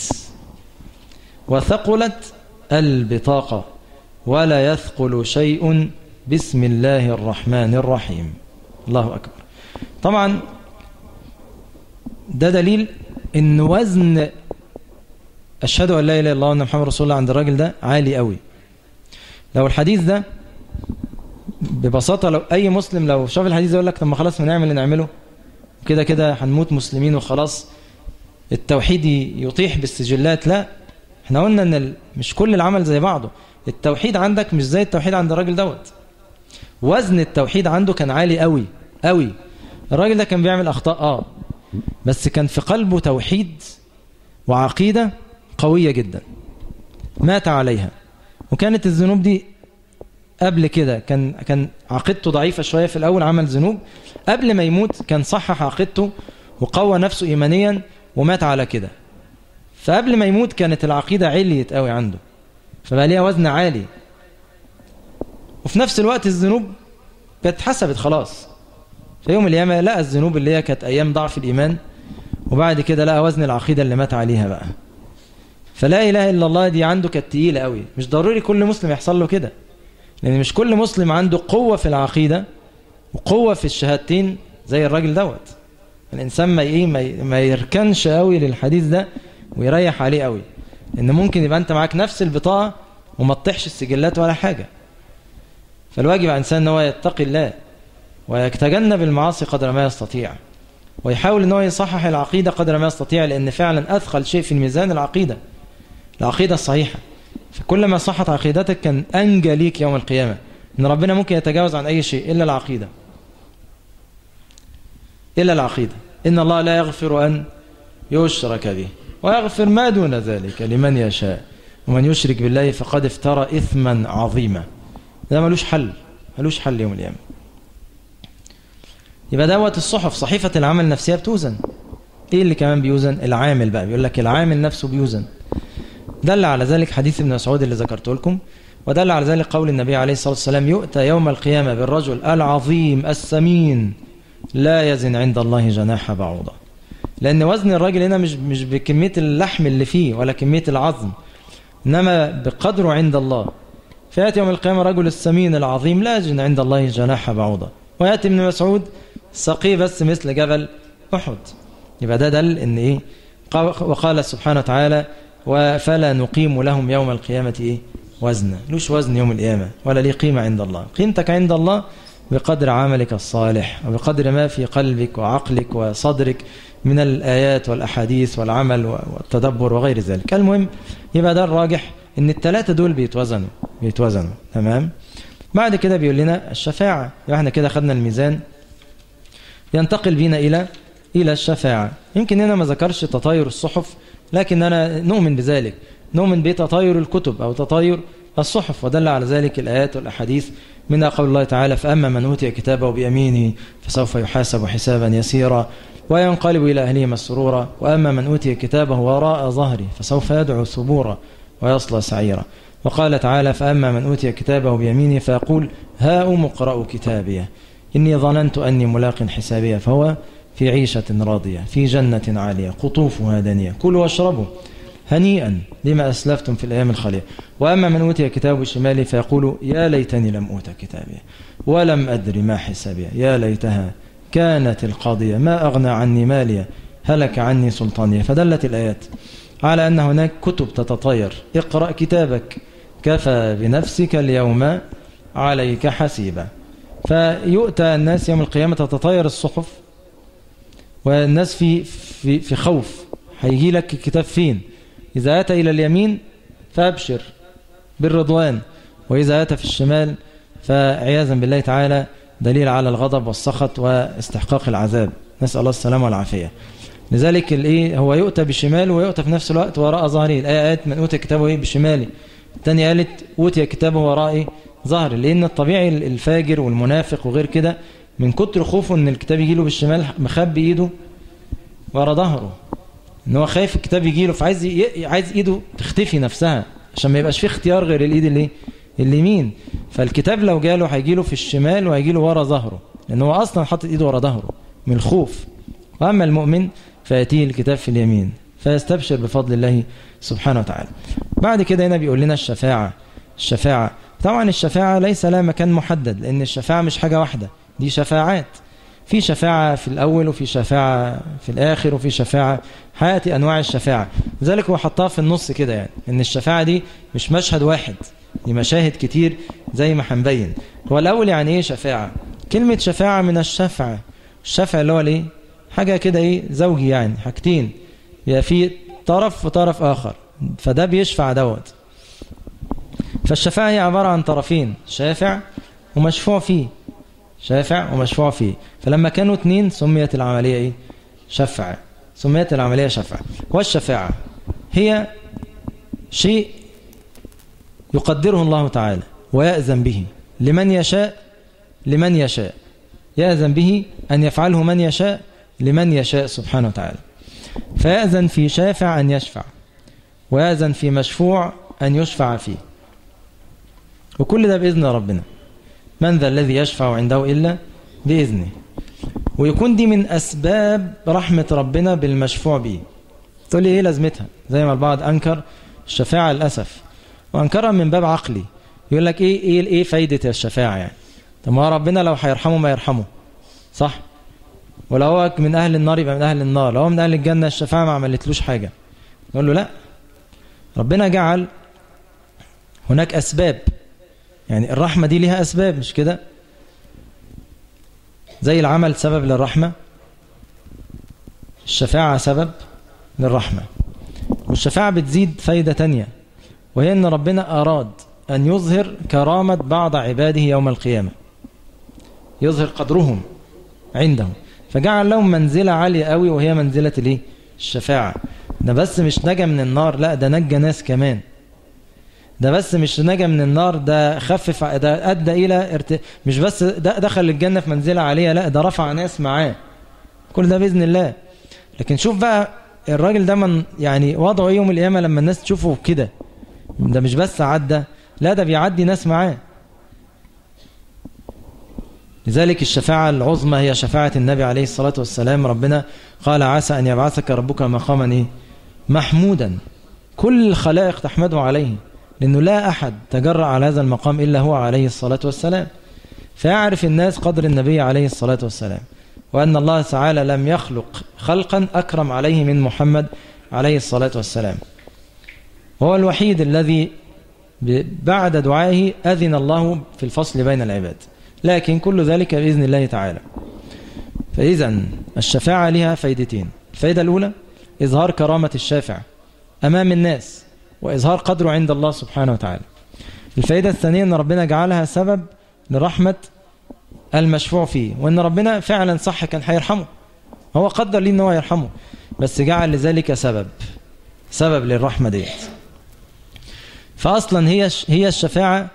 وثقلت البطاقة ولا يثقل شيء بسم الله الرحمن الرحيم الله أكبر طبعا ده دليل ان وزن أشهد أن لا إله إلا الله وأن محمد رسول الله عند الراجل ده عالي قوي لو الحديث ده ببساطة لو أي مسلم لو شاف الحديث ده يقول لك طب ما خلاص ما نعمل اللي نعمله كده كده هنموت مسلمين وخلاص التوحيد يطيح بالسجلات لا احنا قلنا ان مش كل العمل زي بعضه التوحيد عندك مش زي التوحيد عند الراجل دوت وزن التوحيد عنده كان عالي قوي قوي الراجل ده كان بيعمل اخطاء اه بس كان في قلبه توحيد وعقيدة قوية جدا مات عليها وكانت الذنوب دي قبل كده كان كان عقيدته ضعيفة شوية في الأول عمل ذنوب قبل ما يموت كان صحح عقيدته وقوى نفسه إيمانيا ومات على كده فقبل ما يموت كانت العقيدة عليت قوي عنده فبقى ليها وزن عالي وفي نفس الوقت الذنوب كانت حسبت خلاص في يوم القيامة لقى الذنوب اللي هي كانت أيام ضعف الإيمان وبعد كده لقى وزن العقيدة اللي مات عليها بقى فلا إله إلا الله دي عنده كانت تقيلة قوي مش ضروري كل مسلم يحصل له كده لأن مش كل مسلم عنده قوة في العقيدة وقوة في الشهادتين زي الراجل دوت الإنسان ما إيه ما يركنش قوي للحديث ده ويريح عليه قوي إن ممكن يبقى أنت معاك نفس البطاقة وما تطيحش السجلات ولا حاجة فالواجب على الإنسان أن هو يتقي الله ويتجنب المعاصي قدر ما يستطيع ويحاول ان هو يصحح العقيدة قدر ما يستطيع لأن فعلا أثقل شيء في الميزان العقيدة العقيدة الصحيحة فكل ما صحت عقيدتك كان أنجى ليك يوم القيامة إن ربنا ممكن يتجاوز عن أي شيء إلا العقيدة إلا العقيدة إن الله لا يغفر أن يشرك به ويغفر ما دون ذلك لمن يشاء ومن يشرك بالله فقد افترى إثما عظيما ده ملوش حل ملوش حل يوم القيامة يبقى دوت الصحف صحيفة العمل النفسية بتوزن ايه اللي كمان بيوزن العامل بقى بيقول لك العامل نفسه بيوزن دل على ذلك حديث ابن مسعود اللي ذكرته لكم ودل على ذلك قول النبي عليه الصلاة والسلام يؤتى يوم القيامة بالرجل العظيم السمين لا يزن عند الله جناح بعوضة لأن وزن الراجل هنا مش مش بكمية اللحم اللي فيه ولا كمية العظم إنما بقدره عند الله فيأتي يوم القيامة رجل السمين العظيم لا يجن عند الله جناح بعوضة ويأتي ابن مسعود سقي بس مثل جبل أحد يبقى ده دل إن إيه وقال سبحانه وتعالى فلا نقيم لهم يوم القيامة إيه وزنا لوش وزن يوم القيامة ولا ليه قيمة عند الله قيمتك عند الله بقدر عملك الصالح وبقدر ما في قلبك وعقلك وصدرك من الآيات والأحاديث والعمل والتدبر وغير ذلك المهم يبقى ده الراجح ان الثلاثة دول بيتوزنوا بيتوزنوا تمام بعد كده بيقول لنا الشفاعة يبقى احنا كده خدنا الميزان ينتقل بينا إلى إلى الشفاعة يمكن هنا ما ذكرش تطاير الصحف لكن أنا نؤمن بذلك نؤمن بتطاير الكتب أو تطاير الصحف ودل على ذلك الآيات والأحاديث منها قول الله تعالى فأما من أوتي كتابه بيمينه فسوف يحاسب حسابا يسيرا وينقلب إلى أهله مسرورا وأما من أوتي كتابه وراء ظهره فسوف يدعو ثبورا ويصلى سعيرا وقال تعالى فأما من أوتي كتابه بيمينه فيقول هاؤم اقرأوا كتابيه إني ظننت أني ملاق حسابيه فهو في عيشة راضية في جنة عالية قطوفها دانية كلوا واشربوا هنيئا لما أسلفتم في الأيام الخالية وأما من أوتي كتابه شمالي فيقول يا ليتني لم أوت كتابي ولم أدري ما حسابي يا ليتها كانت القاضية ما أغنى عني مالية هلك عني سلطانية فدلت الآيات على أن هناك كتب تتطير اقرأ كتابك كفى بنفسك اليوم عليك حسيبا فيؤتى الناس يوم القيامة تتطير الصحف والناس في في في خوف هيجي لك الكتاب فين إذا أتى إلى اليمين فأبشر بالرضوان وإذا أتى في الشمال فعياذا بالله تعالى دليل على الغضب والسخط واستحقاق العذاب نسأل الله السلامة والعافية لذلك الايه هو يؤتى بشماله ويؤتى في نفس الوقت وراء ظهره الآية قالت من أوتى كتابه ايه بشماله الثانية قالت أوتي كتابه وراء ظهره لأن الطبيعي الفاجر والمنافق وغير كده من كتر خوفه ان الكتاب يجي له بالشمال مخبي ايده ورا ظهره ان هو خايف الكتاب يجي له فعايز ي... عايز ايده تختفي نفسها عشان ما يبقاش فيه اختيار غير الايد اللي اليمين فالكتاب لو جاله هيجي له في الشمال وهيجي له ورا ظهره لان هو اصلا حاطط ايده ورا ظهره من الخوف واما المؤمن فياتيه الكتاب في اليمين فيستبشر بفضل الله سبحانه وتعالى بعد كده هنا بيقول لنا الشفاعة الشفاعة طبعا الشفاعة ليس لها مكان محدد لأن الشفاعة مش حاجة واحدة دي شفاعات في شفاعة في الأول وفي شفاعة في الآخر وفي شفاعة حياتي أنواع الشفاعة لذلك هو حطها في النص كده يعني إن الشفاعة دي مش مشهد واحد دي مشاهد كتير زي ما هنبين هو الأول يعني إيه شفاعة كلمة شفاعة من الشفعة الشفع اللي هو الإيه حاجة كده إيه زوجي يعني حاجتين يبقى في طرف وطرف آخر فده بيشفع دوت فالشفاعة هي عبارة عن طرفين شافع ومشفوع فيه شافع ومشفوع فيه فلما كانوا اثنين سميت العملية ايه شفع سميت العملية شفع والشفاعة هي شيء يقدره الله تعالى ويأذن به لمن يشاء لمن يشاء يأذن به أن يفعله من يشاء لمن يشاء سبحانه وتعالى فيأذن في شافع أن يشفع ويأذن في مشفوع أن يشفع فيه وكل ده بإذن ربنا من ذا الذي يشفع عنده إلا بإذنه ويكون دي من أسباب رحمة ربنا بالمشفوع به تقول لي إيه لازمتها زي ما البعض أنكر الشفاعة للأسف وأنكرها من باب عقلي يقول لك إيه إيه إيه فايدة الشفاعة يعني طب ما ربنا لو هيرحمه ما يرحمه صح ولو هو من أهل النار يبقى من أهل النار لو هو من أهل الجنة الشفاعة ما عملتلوش حاجة نقول له لا ربنا جعل هناك أسباب يعني الرحمة دي ليها أسباب مش كده زي العمل سبب للرحمة الشفاعة سبب للرحمة والشفاعة بتزيد فايدة تانية وهي أن ربنا أراد أن يظهر كرامة بعض عباده يوم القيامة يظهر قدرهم عنده فجعل لهم منزلة عالية قوي وهي منزلة الايه الشفاعة ده بس مش نجا من النار لا ده نجى ناس كمان ده بس مش نجا من النار ده خفف ده ادى الى ارت... مش بس ده دخل الجنه في منزله عاليه لا ده رفع ناس معاه كل ده باذن الله لكن شوف بقى الراجل ده من يعني وضعه يوم القيامه لما الناس تشوفه كده ده مش بس عدى لا ده بيعدي ناس معاه لذلك الشفاعة العظمى هي شفاعة النبي عليه الصلاة والسلام ربنا قال عسى أن يبعثك ربك مقاما إيه؟ محمودا كل الخلائق تحمده عليه لأنه لا أحد تجرأ على هذا المقام إلا هو عليه الصلاة والسلام فيعرف الناس قدر النبي عليه الصلاة والسلام وأن الله تعالى لم يخلق خلقا أكرم عليه من محمد عليه الصلاة والسلام وهو الوحيد الذي بعد دعائه أذن الله في الفصل بين العباد لكن كل ذلك بإذن الله تعالى فإذا الشفاعة لها فايدتين الفايدة الأولى إظهار كرامة الشافع أمام الناس وإظهار قدره عند الله سبحانه وتعالى الفايدة الثانية أن ربنا جعلها سبب لرحمة المشفوع فيه وأن ربنا فعلا صح كان هيرحمه هو قدر ليه أنه هو يرحمه بس جعل لذلك سبب سبب للرحمة ديت فأصلا هي هي الشفاعة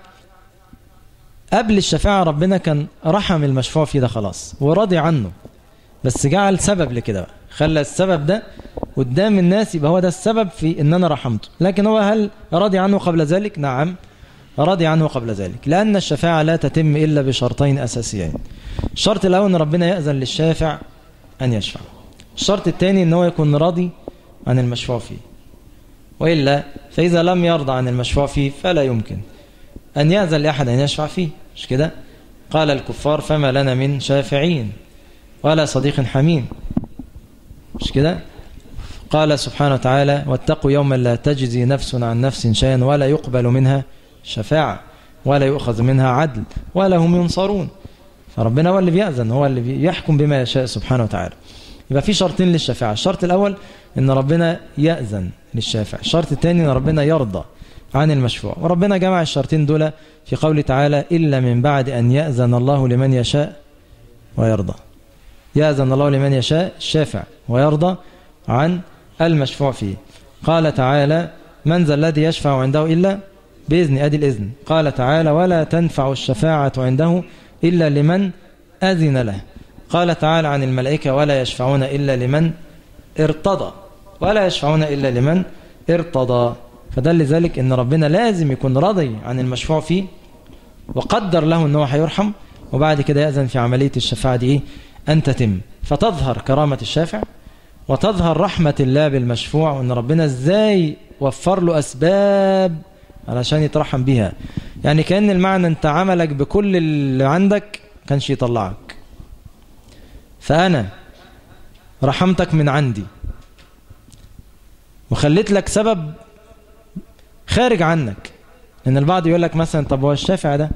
قبل الشفاعة ربنا كان رحم المشفوع فيه ده خلاص ورضي عنه بس جعل سبب لكده بقى خلى السبب ده قدام الناس يبقى هو ده السبب في ان انا رحمته لكن هو هل راضي عنه قبل ذلك نعم راضي عنه قبل ذلك لأن الشفاعة لا تتم إلا بشرطين أساسيين الشرط الأول أن ربنا يأذن للشافع أن يشفع الشرط الثاني أن هو يكون راضي عن المشفوع فيه وإلا فإذا لم يرضى عن المشفوع فيه فلا يمكن أن يأذن لأحد أن يشفع فيه مش كده قال الكفار فما لنا من شافعين ولا صديق حميم مش كده قال سبحانه وتعالى واتقوا يوما لا تجزي نفس عن نفس شيئا ولا يقبل منها شفاعة ولا يؤخذ منها عدل ولا هم ينصرون فربنا هو اللي بيأذن هو اللي بيحكم بما يشاء سبحانه وتعالى يبقى في شرطين للشفاعة الشرط الأول أن ربنا يأذن للشافع الشرط الثاني أن ربنا يرضى عن المشفوع وربنا جمع الشرطين دول في قوله تعالى إلا من بعد أن يأذن الله لمن يشاء ويرضى يأذن الله لمن يشاء الشافع ويرضى عن المشفوع فيه قال تعالى من ذا الذي يشفع عنده إلا بإذن أدي الإذن قال تعالى ولا تنفع الشفاعة عنده إلا لمن أذن له قال تعالى عن الملائكة ولا يشفعون إلا لمن ارتضى ولا يشفعون إلا لمن ارتضى فدل ذلك ان ربنا لازم يكون راضي عن المشفوع فيه وقدر له ان هو هيرحم وبعد كده يأذن في عملية الشفاعة دي ايه ان تتم فتظهر كرامة الشافع وتظهر رحمة الله بالمشفوع وان ربنا ازاي وفر له اسباب علشان يترحم بها يعني كأن المعنى انت عملك بكل اللي عندك كانش يطلعك فأنا رحمتك من عندي وخليت لك سبب خارج عنك ان البعض يقول لك مثلا طب هو الشافع ده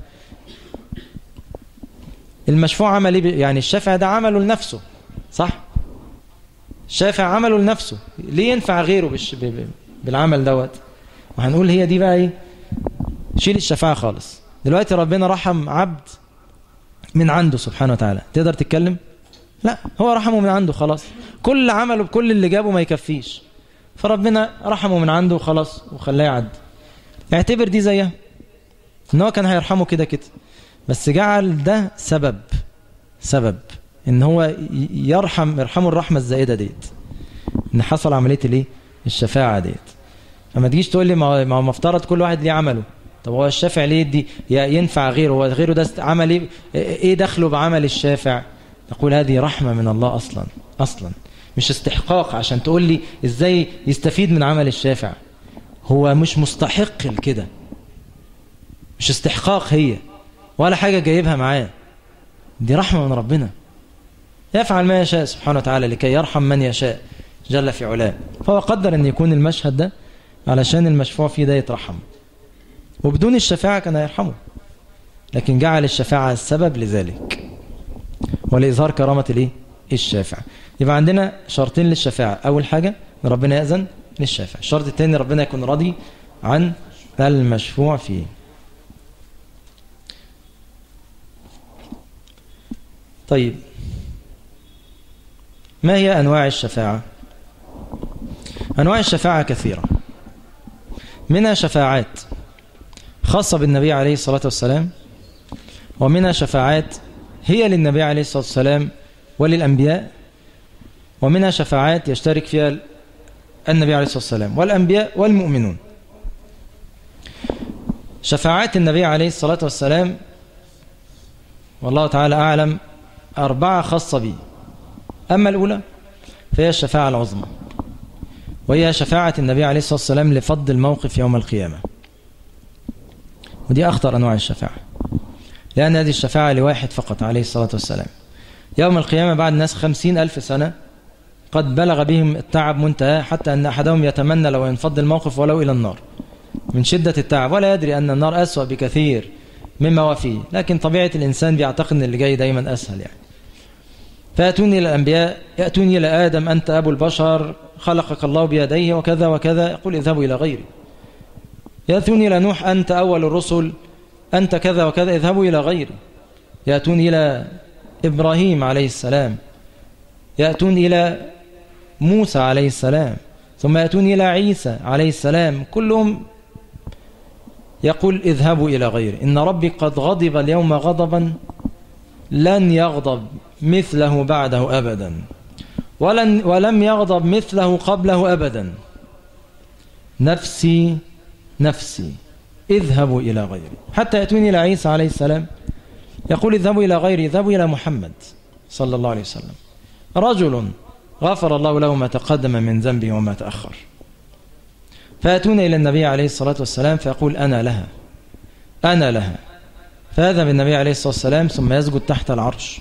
المشفوع عمل ايه يعني الشافع ده عمله لنفسه صح الشافع عمله لنفسه ليه ينفع غيره بالش... بالعمل دوت وهنقول هي دي بقى ايه شيل الشفاعة خالص دلوقتي ربنا رحم عبد من عنده سبحانه وتعالى تقدر تتكلم لا هو رحمه من عنده خلاص كل عمله بكل اللي جابه ما يكفيش فربنا رحمه من عنده وخلاص وخلاه يعدي اعتبر دي زيها ان هو كان هيرحمه كده كده بس جعل ده سبب سبب ان هو يرحم يرحمه الرحمه الزائده ديت ان حصل عمليه الايه الشفاعه ديت فما تجيش تقول لي ما هو مفترض كل واحد ليه عمله طب هو الشافع ليه دي ينفع غيره هو غيره ده عمل ايه ايه دخله بعمل الشافع نقول هذه رحمه من الله اصلا اصلا مش استحقاق عشان تقول لي ازاي يستفيد من عمل الشافع هو مش مستحق لكده مش استحقاق هي ولا حاجة جايبها معاه دي رحمة من ربنا يفعل ما يشاء سبحانه وتعالى لكي يرحم من يشاء جل في علاه فهو قدر ان يكون المشهد ده علشان المشفوع فيه ده يترحم وبدون الشفاعة كان يرحمه لكن جعل الشفاعة السبب لذلك ولإظهار كرامة الايه الشافع يبقى عندنا شرطين للشفاعة أول حاجة ان ربنا يأذن للشافع الشرط الثاني ربنا يكون راضي عن المشفوع فيه طيب ما هي أنواع الشفاعة أنواع الشفاعة كثيرة منها شفاعات خاصة بالنبي عليه الصلاة والسلام ومنها شفاعات هي للنبي عليه الصلاة والسلام وللأنبياء ومنها شفاعات يشترك فيها النبي عليه الصلاة والسلام والأنبياء والمؤمنون شفاعات النبي عليه الصلاة والسلام والله تعالى أعلم أربعة خاصة به أما الأولى فهي الشفاعة العظمى وهي شفاعة النبي عليه الصلاة والسلام لفض الموقف يوم القيامة ودي أخطر أنواع الشفاعة لأن هذه الشفاعة لواحد فقط عليه الصلاة والسلام يوم القيامة بعد الناس خمسين ألف سنة قد بلغ بهم التعب منتهى حتى أن أحدهم يتمنى لو ينفض الموقف ولو إلى النار من شدة التعب ولا يدري أن النار أسوأ بكثير مما هو فيه لكن طبيعة الإنسان بيعتقد أن اللي جاي دايما أسهل يعني فيأتوني إلى الأنبياء يأتوني إلى آدم أنت أبو البشر خلقك الله بيديه وكذا وكذا يقول اذهبوا إلى غيري يأتوني إلى نوح أنت أول الرسل أنت كذا وكذا اذهبوا إلى غيري يأتون إلى إبراهيم عليه السلام يأتون إلى موسى عليه السلام ثم يأتون إلى عيسى عليه السلام كلهم يقول اذهبوا إلى غيري إن ربي قد غضب اليوم غضبا لن يغضب مثله بعده أبدا ولن ولم يغضب مثله قبله أبدا نفسي نفسي اذهبوا إلى غيري حتى يأتوني إلى عيسى عليه السلام يقول اذهبوا إلى غيري اذهبوا إلى محمد صلى الله عليه وسلم رجل غفر الله له ما تقدم من ذنبه وما تأخر فيأتون إلى النبي عليه الصلاة والسلام فيقول أنا لها أنا لها فيذهب النبي عليه الصلاة والسلام ثم يسجد تحت العرش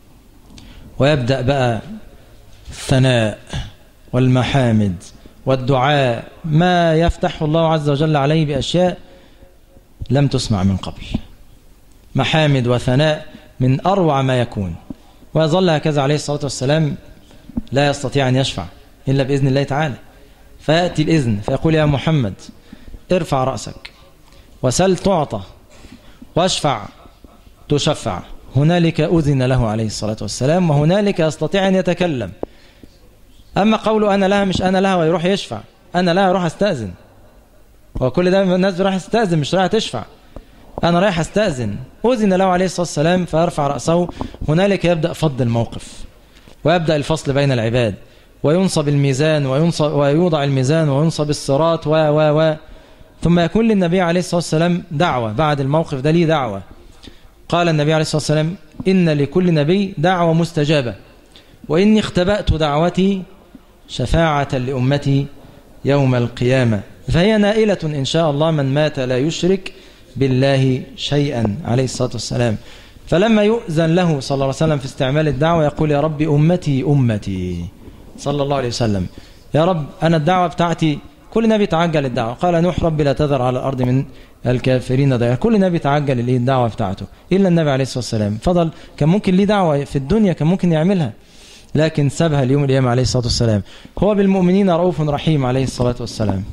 ويبدأ بقى الثناء والمحامد والدعاء ما يفتح الله عز وجل عليه بأشياء لم تسمع من قبل محامد وثناء من أروع ما يكون ويظل هكذا عليه الصلاة والسلام لا يستطيع أن يشفع إلا بإذن الله تعالى فيأتي الإذن فيقول يا محمد ارفع رأسك وسل تعطى واشفع تشفع هنالك أذن له عليه الصلاة والسلام وهنالك يستطيع أن يتكلم أما قوله أنا لها مش أنا لها ويروح يشفع أنا لها يروح أستأذن وكل ده الناس راح استأذن مش رايح تشفع أنا رايح أستأذن أذن له عليه الصلاة والسلام فيرفع رأسه هنالك يبدأ فض الموقف ويبدأ الفصل بين العباد وينصب الميزان وينصب ويوضع الميزان وينصب الصراط و و و ثم يكون للنبي عليه الصلاة والسلام دعوة بعد الموقف ده ليه دعوة قال النبي عليه الصلاة والسلام إن لكل نبي دعوة مستجابة وإني اختبأت دعوتي شفاعة لأمتي يوم القيامة فهي نائلة إن شاء الله من مات لا يشرك بالله شيئا عليه الصلاة والسلام فلما يؤذن له صلى الله عليه وسلم في استعمال الدعوة يقول يا رب أمتي أمتي صلى الله عليه وسلم يا رب أنا الدعوة بتاعتي كل نبي تعجل الدعوة قال نوح ربي لا تذر على الأرض من الكافرين ضيعا كل نبي تعجل الايه الدعوة بتاعته إلا النبي عليه الصلاة والسلام فضل كان ممكن ليه دعوة في الدنيا كان ممكن يعملها لكن سابها اليوم القيامة عليه الصلاة والسلام هو بالمؤمنين رؤوف رحيم عليه الصلاة والسلام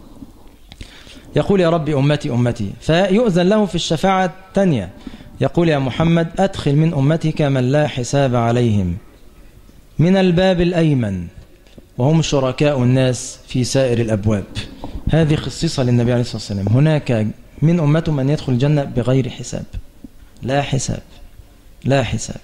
يقول يا رب أمتي أمتي فيؤذن له في الشفاعة الثانية يقول يا محمد أدخل من أمتك من لا حساب عليهم من الباب الأيمن وهم شركاء الناس في سائر الأبواب هذه خصيصة للنبي عليه الصلاة والسلام هناك من أمته من يدخل الجنة بغير حساب لا حساب لا حساب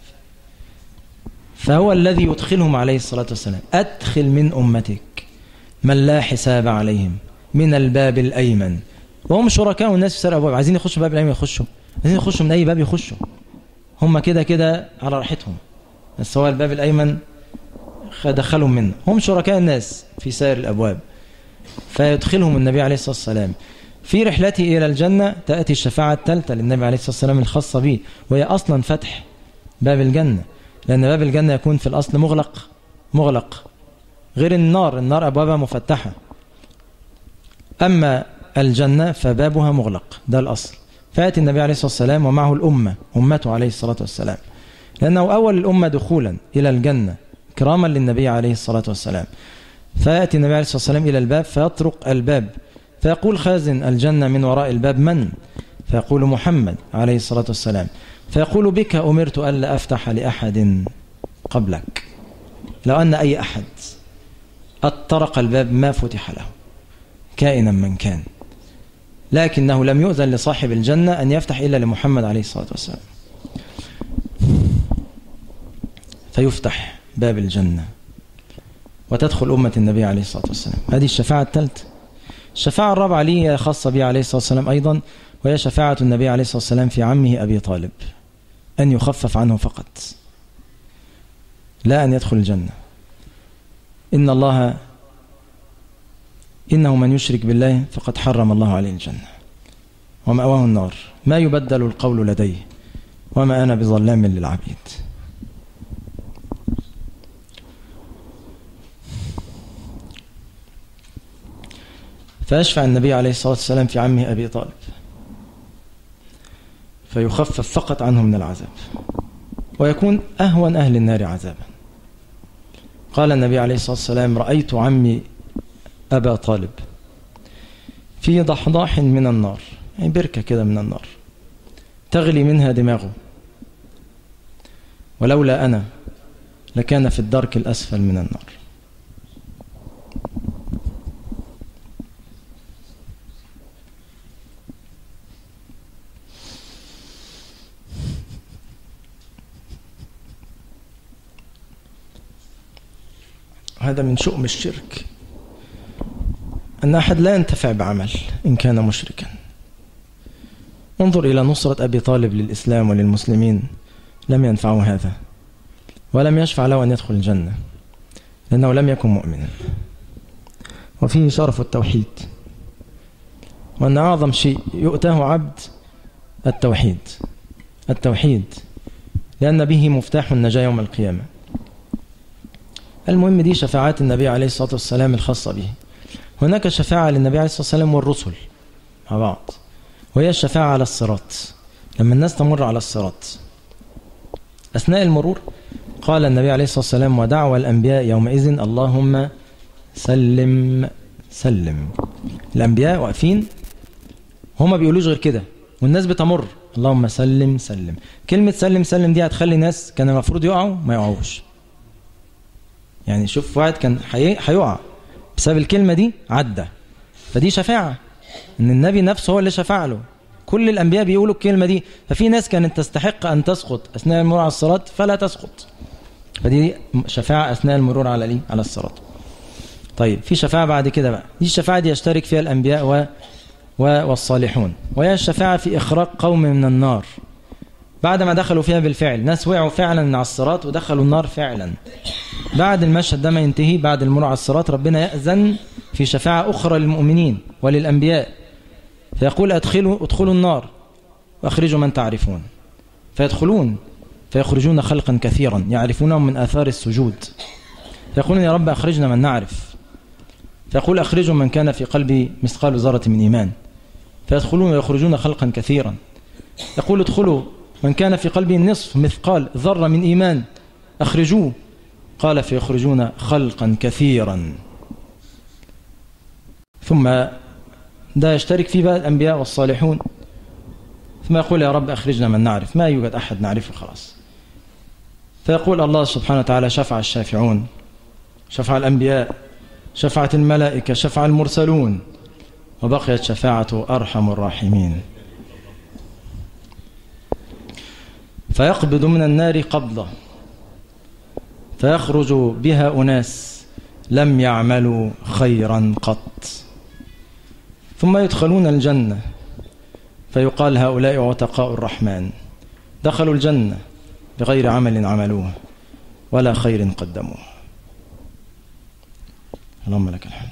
فهو الذي يدخلهم عليه الصلاة والسلام أدخل من أمتك من لا حساب عليهم من الباب الأيمن وهم شركاء الناس في سائر الأبواب عايزين يخشوا باب الأيمن يخشوا عايزين يخشوا من أي باب يخشوا هم كده كده على راحتهم بس هو الباب الأيمن دخلهم منه هم شركاء الناس في سائر الأبواب فيدخلهم النبي عليه الصلاة والسلام في رحلته إلى الجنة تأتي الشفاعة الثالثة للنبي عليه الصلاة والسلام الخاصة به وهي أصلا فتح باب الجنة لأن باب الجنة يكون في الأصل مغلق مغلق غير النار النار أبوابها مفتحة أما الجنة فبابها مغلق ده الأصل فيأتي النبي عليه الصلاة والسلام ومعه الأمة أمته عليه الصلاة والسلام لأنه أول الأمة دخولا إلى الجنة كراما للنبي عليه الصلاة والسلام فيأتي النبي عليه الصلاة والسلام إلى الباب فيطرق الباب فيقول خازن الجنة من وراء الباب من؟ فيقول محمد عليه الصلاة والسلام فيقول بك أمرت ألا أفتح لأحد قبلك لو أن أي أحد أطرق الباب ما فتح له كائنا من كان لكنه لم يؤذن لصاحب الجنة أن يفتح إلا لمحمد عليه الصلاة والسلام فيفتح باب الجنة وتدخل أمة النبي عليه الصلاة والسلام هذه الشفاعة الثالثة الشفاعة الرابعة لي خاصة به عليه الصلاة والسلام أيضا وهي شفاعة النبي عليه الصلاة والسلام في عمه أبي طالب أن يخفف عنه فقط لا أن يدخل الجنة إن الله إنه من يشرك بالله فقد حرم الله عليه الجنة ومأواه النار ما يبدل القول لديه وما أنا بظلام للعبيد فيشفع النبي عليه الصلاة والسلام في عمه أبي طالب فيخفف فقط عنه من العذاب ويكون أهون أهل النار عذابا قال النبي عليه الصلاة والسلام رأيت عمي أبا طالب في ضحضاح من النار يعني بركة كده من النار تغلي منها دماغه ولولا أنا لكان في الدرك الأسفل من النار هذا من شؤم الشرك أن أحد لا ينتفع بعمل إن كان مشركا انظر إلى نصرة أبي طالب للإسلام وللمسلمين لم ينفعه هذا ولم يشفع له أن يدخل الجنة لأنه لم يكن مؤمنا وفيه شرف التوحيد وأن أعظم شيء يؤتاه عبد التوحيد التوحيد لأن به مفتاح النجاة يوم القيامة المهم دي شفاعات النبي عليه الصلاة والسلام الخاصة به هناك شفاعة للنبي عليه الصلاة والسلام والرسل مع بعض وهي الشفاعة على الصراط لما الناس تمر على الصراط أثناء المرور قال النبي عليه الصلاة والسلام ودعوى الأنبياء يومئذ اللهم سلم سلم الأنبياء واقفين هما بيقولوش غير كده والناس بتمر اللهم سلم سلم كلمة سلم سلم دي هتخلي ناس كان المفروض يقعوا ما يقعوش يعني شوف واحد كان هيقع بسبب الكلمة دي عدى فدي شفاعة ان النبي نفسه هو اللي شفع له كل الانبياء بيقولوا الكلمة دي ففي ناس كانت تستحق ان تسقط اثناء المرور على الصراط فلا تسقط فدي شفاعة اثناء المرور على ليه على الصراط طيب في شفاعة بعد كده بقى دي الشفاعة دي يشترك فيها الانبياء و والصالحون وهي الشفاعة في إخراج قوم من النار بعد ما دخلوا فيها بالفعل ناس وقعوا فعلا من على الصراط ودخلوا النار فعلا بعد المشهد ده ما ينتهي بعد المرور على الصراط ربنا يأذن في شفاعة أخرى للمؤمنين وللأنبياء فيقول أدخلوا ادخلوا النار وأخرجوا من تعرفون فيدخلون فيخرجون خلقا كثيرا يعرفونهم من آثار السجود فيقولون يا رب أخرجنا من نعرف فيقول أخرجوا من كان في قلبي مثقال ذرة من إيمان فيدخلون ويخرجون خلقا كثيرا يقول ادخلوا من كان في قلبه النصف مثقال ذرة من إيمان أخرجوه قال فيخرجون خلقا كثيرا ثم ده يشترك فيه بقى الأنبياء والصالحون ثم يقول يا رب أخرجنا من نعرف ما يوجد أحد نعرفه خلاص فيقول الله سبحانه وتعالى شفع الشافعون شفع الأنبياء شفعت الملائكة شفع المرسلون وبقيت شفاعة أرحم الراحمين فيقبض من النار قبضة فيخرج بها أناس لم يعملوا خيرا قط ثم يدخلون الجنة فيقال هؤلاء عتقاء الرحمن دخلوا الجنة بغير عمل عملوه ولا خير قدموه اللهم لك الحمد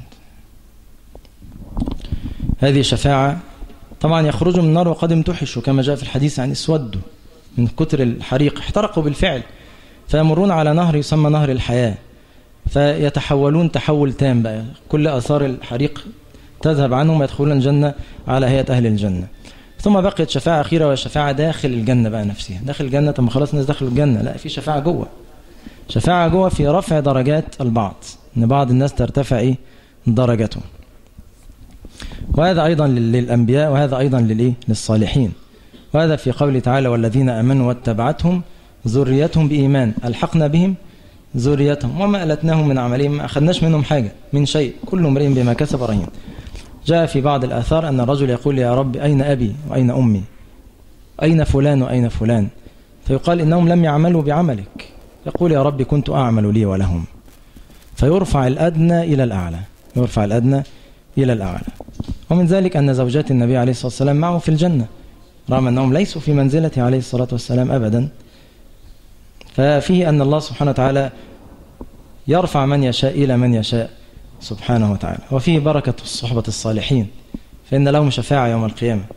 هذه شفاعة طبعا يخرجوا من النار وقد امتحشوا كما جاء في الحديث عن اسودوا من كتر الحريق احترقوا بالفعل فيمرون على نهر يسمى نهر الحياة فيتحولون تحول تام بقى كل أثار الحريق تذهب عنهم ويدخلون الجنة على هيئة أهل الجنة ثم بقيت شفاعة أخيرة وشفاعة داخل الجنة بقى نفسها داخل الجنة طب خلاص الناس دخلوا الجنة لا في شفاعة جوه شفاعة جوه في رفع درجات البعض ان بعض الناس ترتفع ايه درجته وهذا أيضا للأنبياء وهذا أيضا للإيه للصالحين وهذا في قوله تعالى والذين أمنوا واتبعتهم ذريتهم بإيمان ألحقنا بهم ذريتهم وما ألتناهم من عملهم ما أخذناش منهم حاجة من شيء كل امرئ بما كسب رهين جاء في بعض الآثار أن الرجل يقول يا رب أين أبي وأين أمي أين فلان وأين فلان فيقال إنهم لم يعملوا بعملك يقول يا رب كنت أعمل لي ولهم فيرفع الأدنى إلى الأعلى يرفع الأدنى إلى الأعلى ومن ذلك أن زوجات النبي عليه الصلاة والسلام معه في الجنة رغم أنهم ليسوا في منزلته عليه الصلاة والسلام أبدا ففيه أن الله سبحانه وتعالى يرفع من يشاء إلى من يشاء سبحانه وتعالى وفيه بركة الصحبة الصالحين فإن لهم شفاعة يوم القيامة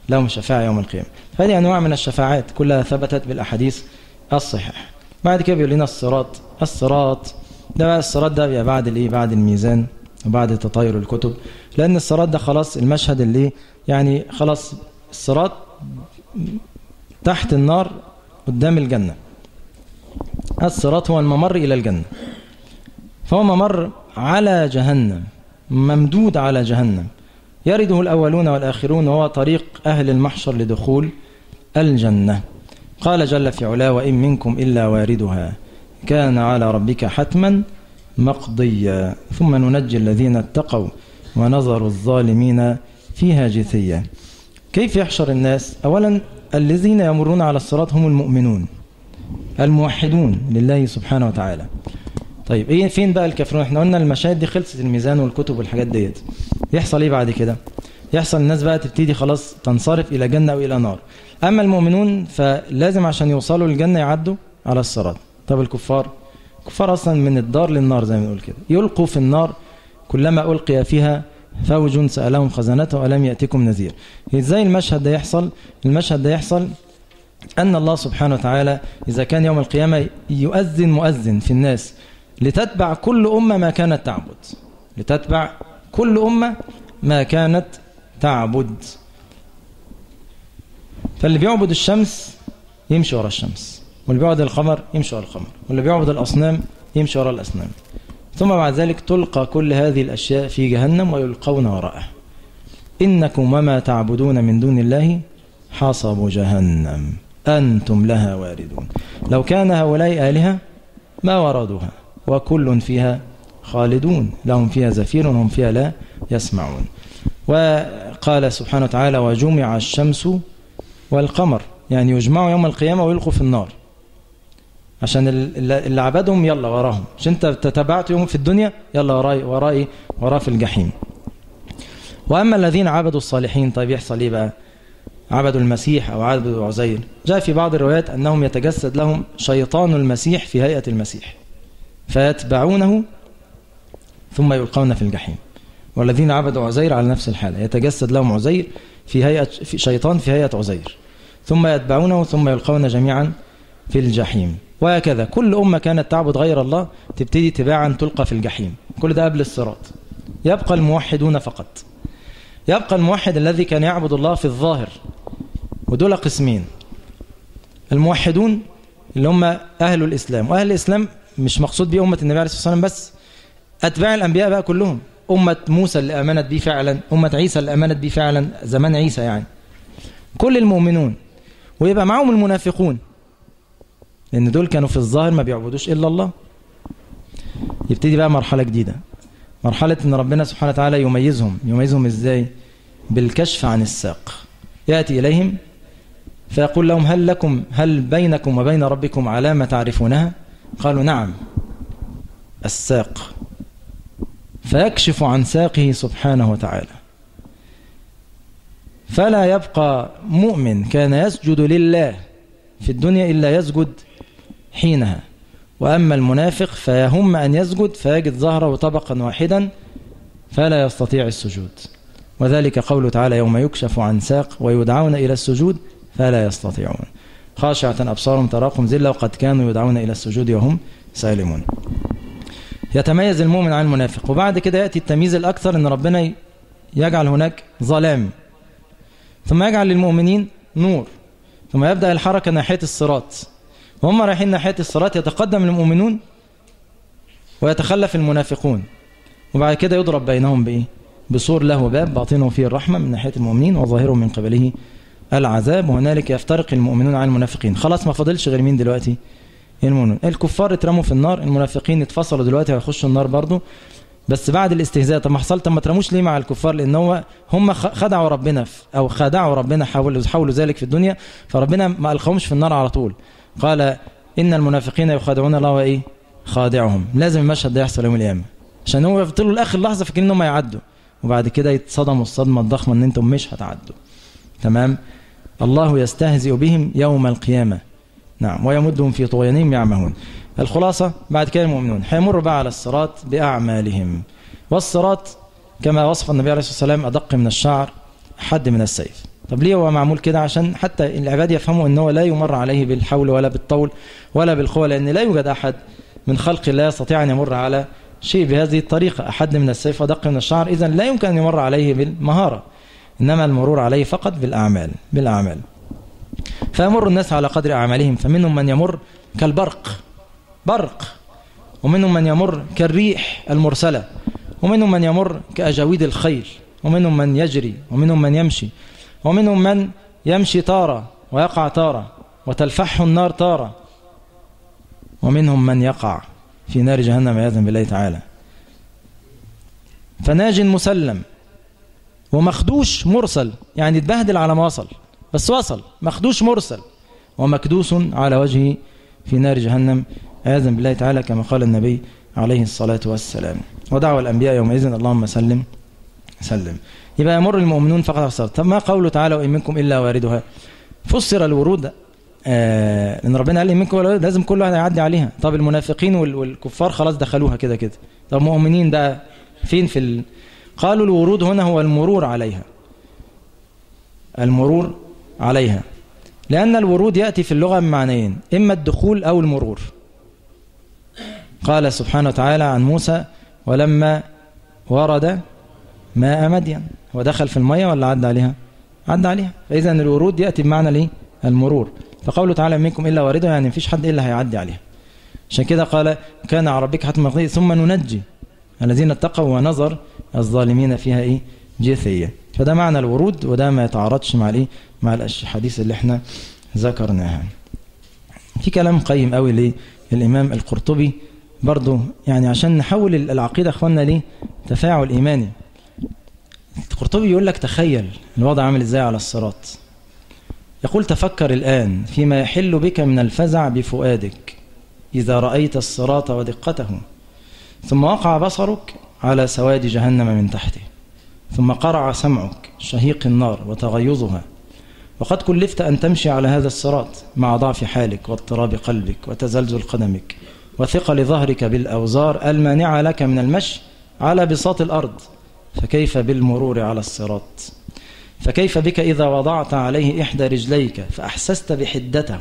لهم شفاعة يوم القيامة هذه أنواع من الشفاعات كلها ثبتت بالأحاديث الصحيحة بعد كده بيقول لنا الصراط الصراط ده بقى الصراط ده بيبقى بعد الايه بعد الميزان وبعد تطاير الكتب لأن الصراط ده خلاص المشهد اللي يعني خلاص الصراط تحت النار قدام الجنة الصراط هو الممر إلى الجنة فهو ممر على جهنم ممدود على جهنم يرده الأولون والآخرون وهو طريق أهل المحشر لدخول الجنة قال جل في علاه وإن منكم إلا واردها كان على ربك حتما مقضيا ثم ننجي الذين اتقوا ونظر الظالمين فيها جثيا كيف يحشر الناس أولا الذين يمرون على الصراط هم المؤمنون الموحدون لله سبحانه وتعالى طيب ايه فين بقى الكافرون احنا قلنا المشاهد دي خلصت الميزان والكتب والحاجات ديت يحصل ايه بعد كده يحصل الناس بقى تبتدي خلاص تنصرف الى جنه او الى نار اما المؤمنون فلازم عشان يوصلوا للجنه يعدوا على الصراط طب الكفار الكفار اصلا من الدار للنار زي ما بنقول كده يلقوا في النار كلما القي فيها فوج سالهم خزنته الم ياتكم نذير ازاي المشهد ده يحصل المشهد ده يحصل أن الله سبحانه وتعالى إذا كان يوم القيامة يؤذن مؤذن في الناس لتتبع كل أمة ما كانت تعبد لتتبع كل أمة ما كانت تعبد فاللي بيعبد الشمس يمشي ورا الشمس واللي بيعبد القمر يمشي ورا القمر واللي بيعبد الأصنام يمشي ورا الأصنام ثم بعد ذلك تلقى كل هذه الأشياء في جهنم ويلقون وراءه إنكم وما تعبدون من دون الله حصب جهنم أنتم لها واردون لو كان هؤلاء آلهة ما وردوها وكل فيها خالدون لهم فيها زفير وهم فيها لا يسمعون وقال سبحانه وتعالى وجمع الشمس والقمر يعني يجمعوا يوم القيامة ويلقوا في النار عشان اللي عبدهم يلا وراهم مش انت تتبعت يوم في الدنيا يلا وراي وراي وراه في الجحيم واما الذين عبدوا الصالحين طيب يحصل ايه بقى عبدوا المسيح أو عبدوا عزير جاء في بعض الروايات أنهم يتجسد لهم شيطان المسيح في هيئة المسيح فيتبعونه ثم يلقون في الجحيم والذين عبدوا عزير على نفس الحالة يتجسد لهم عزير في هيئة في شيطان في هيئة عزير ثم يتبعونه ثم يلقون جميعا في الجحيم وهكذا كل أمة كانت تعبد غير الله تبتدي تباعا تلقى في الجحيم كل ده قبل الصراط يبقى الموحدون فقط يبقى الموحد الذي كان يعبد الله في الظاهر ودول قسمين الموحدون اللي هم أهل الإسلام وأهل الإسلام مش مقصود بيه أمة النبي عليه الصلاة والسلام بس أتباع الأنبياء بقى كلهم أمة موسى اللي آمنت به فعلا أمة عيسى اللي آمنت به فعلا زمان عيسى يعني كل المؤمنون ويبقى معهم المنافقون لأن دول كانوا في الظاهر ما بيعبدوش إلا الله يبتدي بقى مرحلة جديدة مرحلة أن ربنا سبحانه وتعالى يميزهم يميزهم إزاي بالكشف عن الساق يأتي إليهم فيقول لهم هل لكم هل بينكم وبين ربكم علامة تعرفونها قالوا نعم الساق فيكشف عن ساقه سبحانه وتعالى فلا يبقى مؤمن كان يسجد لله في الدنيا إلا يسجد حينها وأما المنافق فيهم أن يسجد فيجد ظهره طبقا واحدا فلا يستطيع السجود وذلك قوله تعالى يوم يكشف عن ساق ويدعون إلى السجود فلا يستطيعون خاشعة أبصارهم تراقم ذلة وقد كانوا يدعون إلى السجود وهم سالمون يتميز المؤمن عن المنافق وبعد كده يأتي التمييز الأكثر أن ربنا يجعل هناك ظلام ثم يجعل للمؤمنين نور ثم يبدأ الحركة ناحية الصراط وهم رايحين ناحية الصراط يتقدم المؤمنون ويتخلف المنافقون وبعد كده يضرب بينهم بإيه بصور له باب باطنه فيه الرحمة من ناحية المؤمنين وظاهره من قبله العذاب وهنالك يفترق المؤمنون عن المنافقين خلاص ما فاضلش غير مين دلوقتي المؤمنون الكفار اترموا في النار المنافقين اتفصلوا دلوقتي هيخشوا النار برضو بس بعد الاستهزاء طب ما حصل طب ما ترموش ليه مع الكفار لان هو هم خدعوا ربنا او خدعوا ربنا حاولوا حاولوا ذلك في الدنيا فربنا ما القاهمش في النار على طول قال ان المنافقين يخادعون الله وايه خادعهم لازم المشهد ده يحصل يوم القيامه عشان هو يفضلوا لاخر لحظه فاكرين انهم هيعدوا وبعد كده يتصدموا الصدمه الضخمه ان انتم مش هتعدوا تمام الله يستهزئ بهم يوم القيامه نعم ويمدهم في طغيانهم يعمهون الخلاصة بعد كده المؤمنون هيمروا بقى على الصراط بأعمالهم والصراط كما وصف النبي عليه الصلاة والسلام أدق من الشعر حد من السيف طب ليه هو معمول كده عشان حتى العباد يفهموا ان هو لا يمر عليه بالحول ولا بالطول ولا بالقوة لأن لا يوجد أحد من خلق الله يستطيع أن يمر على شيء بهذه الطريقة أحد من السيف ودق من الشعر إذا لا يمكن أن يمر عليه بالمهارة إنما المرور عليه فقط بالأعمال بالأعمال فيمر الناس على قدر أعمالهم فمنهم من يمر كالبرق برق ومنهم من يمر كالريح المرسلة ومنهم من يمر كأجاويد الخيل ومنهم من يجري ومنهم من يمشي ومنهم من يمشي تارة ويقع تارة وتلفحه النار تارة ومنهم من يقع في نار جهنم عياذا بالله تعالى فناج مسلم ومخدوش مرسل يعني اتبهدل على ما وصل بس وصل مخدوش مرسل ومكدوس على وجهه في نار جهنم عياذا بالله تعالى كما قال النبي عليه الصلاة والسلام ودعوى الأنبياء يومئذ اللهم سلم سلم يبقى يمر المؤمنون فقط الصراط طب ما قوله تعالى وإن منكم إلا واردها فسر الورود آه ان ربنا قال منكم ولا لازم كل واحد يعدي عليها طب المنافقين والكفار خلاص دخلوها كده كده طب المؤمنين ده فين في ال... قالوا الورود هنا هو المرور عليها المرور عليها لأن الورود يأتي في اللغة بمعنيين إما الدخول أو المرور قال سبحانه وتعالى عن موسى ولما ورد ماء مدين هو دخل في المية ولا عدى عليها عدى عليها فإذا الورود يأتي بمعنى ليه المرور فقوله تعالى منكم إلا واردها يعني مفيش حد إلا هيعدي عليها عشان كده قال كان على ربك حتما مقضي ثم ننجي الذين اتقوا ونظر الظالمين فيها إيه جثية فده معنى الورود وده ما يتعارضش مع الإيه مع الحديث اللي احنا ذكرناها في كلام قيم قوي للإمام القرطبي برضه يعني عشان نحول العقيدة اخواننا ليه تفاعل إيماني القرطبي يقول لك تخيل الوضع عامل ازاي على الصراط يقول تفكر الآن فيما يحل بك من الفزع بفؤادك إذا رأيت الصراط ودقته ثم وقع بصرك على سواد جهنم من تحته ثم قرع سمعك شهيق النار وتغيظها وقد كلفت أن تمشي على هذا الصراط مع ضعف حالك واضطراب قلبك وتزلزل قدمك وثقل ظهرك بالأوزار المانعة لك من المشي على بساط الأرض فكيف بالمرور على الصراط فكيف بك إذا وضعت عليه إحدى رجليك فأحسست بحدته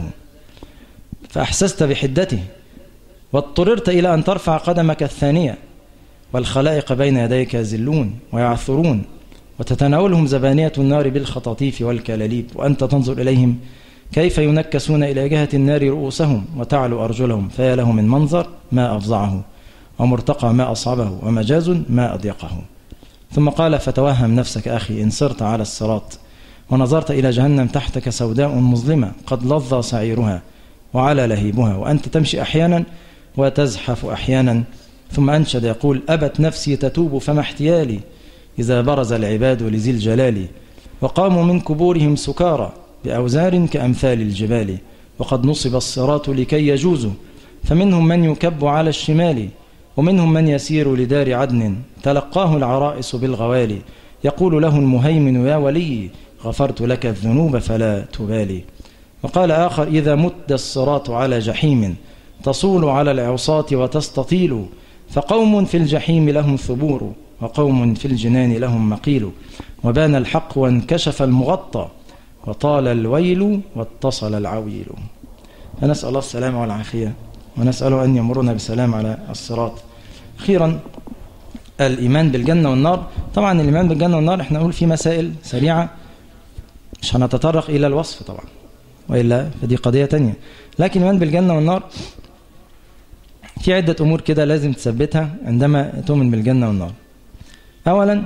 فأحسست بحدته واضطررت إلى أن ترفع قدمك الثانية والخلائق بين يديك يزلون ويعثرون وتتناولهم زبانية النار بالخطاطيف والكلاليب وأنت تنظر إليهم كيف ينكسون إلى جهة النار رؤوسهم وتعلو أرجلهم فيا له من منظر ما أفظعه ومرتقى ما أصعبه ومجاز ما أضيقه ثم قال فتوهم نفسك أخي إن سرت على الصراط ونظرت إلى جهنم تحتك سوداء مظلمة قد لظى سعيرها وعلى لهيبها وأنت تمشي أحيانا وتزحف أحيانا ثم أنشد يقول أبت نفسي تتوب فما احتيالي إذا برز العباد لذي الجلال وقاموا من كبورهم سكارى بأوزار كأمثال الجبال وقد نصب الصراط لكي يجوزوا فمنهم من يكب على الشمال ومنهم من يسير لدار عدن تلقاه العرائس بالغوالي يقول له المهيمن يا ولي غفرت لك الذنوب فلا تبالي وقال آخر إذا مد الصراط على جحيم تصول على العصاة وتستطيل فقوم في الجحيم لهم ثبور وقوم في الجنان لهم مقيل وبان الحق وانكشف المغطى وطال الويل واتصل العويل فنسأل الله السلامة والعافية ونسأله أن يمرنا بسلام على الصراط أخيرا الإيمان بالجنة والنار طبعا الإيمان بالجنة والنار احنا نقول في مسائل سريعة مش هنتطرق إلى الوصف طبعا وإلا فدي قضية تانية لكن الإيمان بالجنة والنار في عدة أمور كده لازم تثبتها عندما تؤمن بالجنة والنار أولا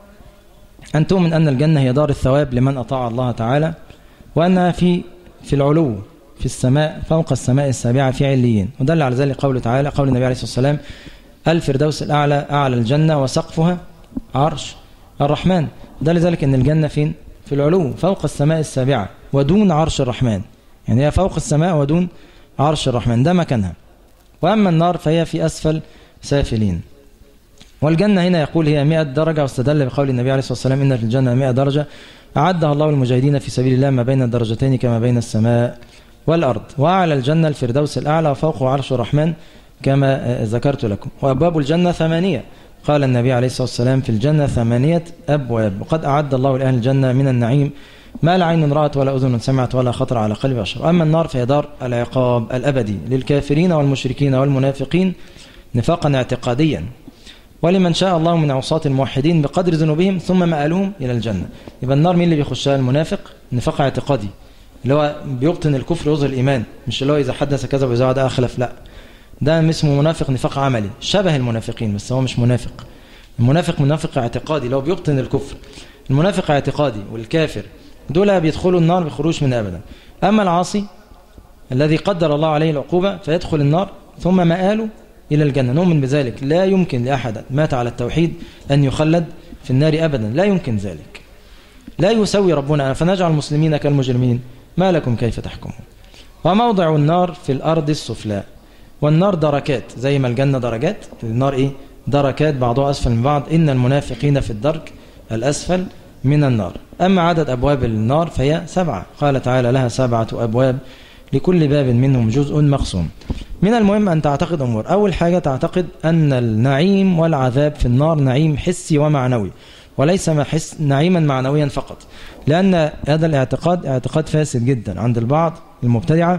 أن تؤمن أن الجنة هي دار الثواب لمن أطاع الله تعالى وأنها في في العلو في السماء فوق السماء السابعة في عليين ودل على ذلك قوله تعالى قول النبي عليه الصلاة والسلام الفردوس الأعلى أعلى الجنة وسقفها عرش الرحمن دل ذلك أن الجنة فين في العلو فوق السماء السابعة ودون عرش الرحمن يعني هي فوق السماء ودون عرش الرحمن ده مكانها وأما النار فهي في أسفل سافلين والجنة هنا يقول هي 100 درجة واستدل بقول النبي عليه الصلاة والسلام إن في الجنة 100 درجة أعدها الله المجاهدين في سبيل الله ما بين الدرجتين كما بين السماء والأرض وأعلى الجنة الفردوس الأعلى وفوقه عرش الرحمن كما ذكرت لكم وأبواب الجنة ثمانية قال النبي عليه الصلاة والسلام في الجنة ثمانية أبواب وقد أعد الله لأهل الجنة من النعيم ما لا عين رأت ولا أذن سمعت ولا خطر على قلب بشر أما النار فهي دار العقاب الأبدي للكافرين والمشركين والمنافقين نفاقا اعتقاديا ولمن شاء الله من عصاة الموحدين بقدر ذنوبهم ثم مآلهم إلى الجنة يبقى النار مين اللي بيخشها المنافق نفاق اعتقادي اللي هو بيبطن الكفر ويظهر الإيمان مش اللي هو إذا حدث كذا وإذا وعد أخلف لا ده اسمه منافق نفاق عملي شبه المنافقين بس هو مش منافق المنافق منافق اعتقادي اللي هو بيبطن الكفر المنافق اعتقادي والكافر دول بيدخلوا النار بخروج من أبدا أما العاصي الذي قدر الله عليه العقوبة فيدخل النار ثم مآله إلى الجنة نؤمن بذلك لا يمكن لأحد مات على التوحيد أن يخلد في النار أبدا لا يمكن ذلك لا يسوي ربنا فنجعل المسلمين كالمجرمين ما لكم كيف تحكمون وموضع النار في الأرض السفلى والنار دركات زي ما الجنة درجات النار إيه دركات بعضها أسفل من بعض إن المنافقين في الدرك الأسفل من النار أما عدد أبواب النار فهي سبعة قال تعالى لها سبعة أبواب لكل باب منهم جزء مقسوم من المهم أن تعتقد أمور أول حاجة تعتقد أن النعيم والعذاب في النار نعيم حسي ومعنوي وليس حس نعيما معنويا فقط لأن هذا الاعتقاد اعتقاد فاسد جدا عند البعض المبتدعة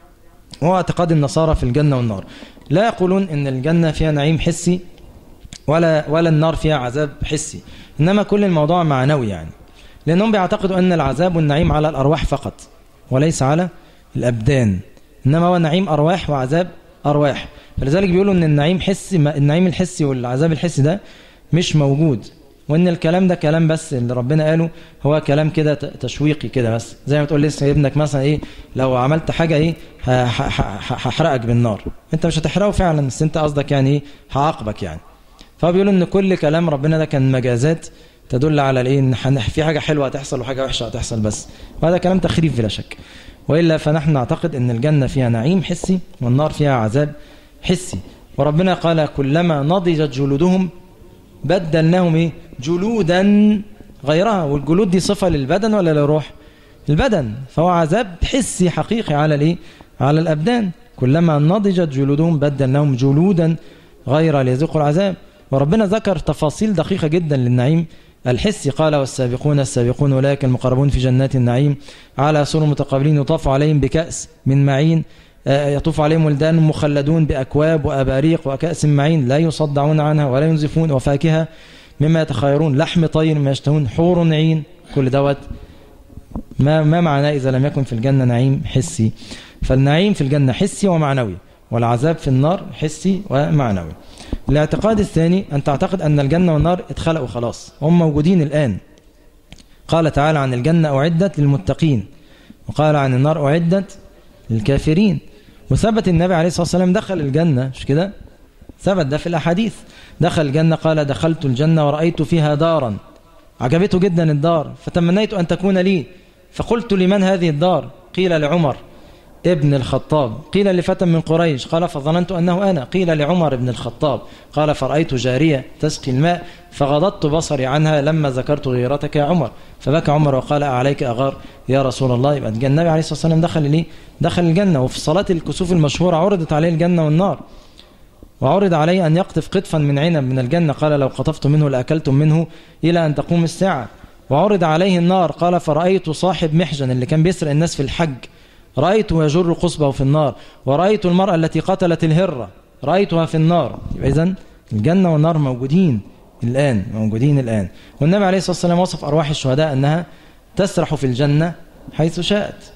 هو اعتقاد النصارى في الجنة والنار لا يقولون أن الجنة فيها نعيم حسي ولا ولا النار فيها عذاب حسي إنما كل الموضوع معنوي يعني لأنهم بيعتقدوا أن العذاب والنعيم على الأرواح فقط وليس على الأبدان إنما هو نعيم أرواح وعذاب أرواح فلذلك بيقولوا أن النعيم حسي النعيم الحسي والعذاب الحسي ده مش موجود وان الكلام ده كلام بس اللي ربنا قاله هو كلام كده تشويقي كده بس زي ما تقول لسه ابنك مثلا ايه لو عملت حاجه ايه هحرقك بالنار انت مش هتحرقه فعلا بس انت قصدك يعني ايه هعاقبك يعني فهو بيقولوا ان كل كلام ربنا ده كان مجازات تدل على الايه ان في حاجه حلوه هتحصل وحاجه وحشه هتحصل بس وهذا كلام تخريف بلا شك والا فنحن نعتقد ان الجنه فيها نعيم حسي والنار فيها عذاب حسي وربنا قال كلما نضجت جلودهم بدلناهم ايه جلودا غيرها والجلود دي صفة للبدن ولا للروح البدن فهو عذاب حسي حقيقي على الايه على الابدان كلما نضجت جلودهم بدلناهم جلودا غير ليذوقوا العذاب وربنا ذكر تفاصيل دقيقة جدا للنعيم الحسي قال والسابقون السابقون أولئك المقربون في جنات النعيم على سور متقابلين يطاف عليهم بكأس من معين يطوف عليهم ولدان مخلدون بأكواب وأباريق وكأس معين لا يصدعون عنها ولا ينزفون وفاكهة مما يتخيرون لحم طير مما يشتهون حور عين كل دوت ما, ما معناه إذا لم يكن في الجنة نعيم حسي فالنعيم في الجنة حسي ومعنوي والعذاب في النار حسي ومعنوي الاعتقاد الثاني أن تعتقد أن الجنة والنار اتخلقوا خلاص هم موجودين الآن قال تعالى عن الجنة أعدت للمتقين وقال عن النار أعدت للكافرين وثبت النبي عليه الصلاة والسلام دخل الجنة مش كده ثبت ده في الأحاديث دخل الجنة قال دخلت الجنة ورأيت فيها دارا عجبته جدا الدار فتمنيت أن تكون لي فقلت لمن هذه الدار قيل لعمر ابن الخطاب قيل لفتى من قريش قال فظننت أنه أنا قيل لعمر بن الخطاب قال فرأيت جارية تسقي الماء فغضضت بصري عنها لما ذكرت غيرتك يا عمر فبكى عمر وقال أعليك أغار يا رسول الله يبقى النبي عليه الصلاة والسلام دخل ليه دخل الجنة وفي صلاة الكسوف المشهورة عرضت عليه الجنة والنار وعرض عليه أن يقطف قطفا من عنب من الجنة قال لو قطفت منه لأكلتم منه إلى أن تقوم الساعة وعرض عليه النار قال فرأيت صاحب محجن اللي كان بيسرق الناس في الحج رأيته يجر قصبه في النار ورأيت المرأة التي قتلت الهرة رأيتها في النار إذن الجنة والنار موجودين الآن موجودين الآن والنبي عليه الصلاة والسلام وصف أرواح الشهداء أنها تسرح في الجنة حيث شاءت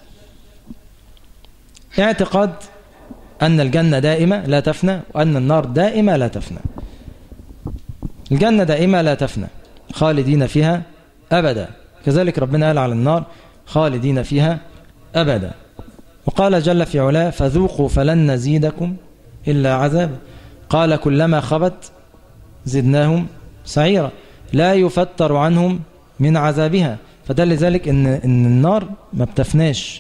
اعتقاد أن الجنة دائمة لا تفنى وأن النار دائمة لا تفنى الجنة دائمة لا تفنى خالدين فيها أبدا كذلك ربنا قال على النار خالدين فيها أبدا وقال جل في علاه فذوقوا فلن نزيدكم إلا عذابا قال كلما خبت زدناهم سعيرا لا يفتر عنهم من عذابها فدل ذلك إن, إن النار ما بتفناش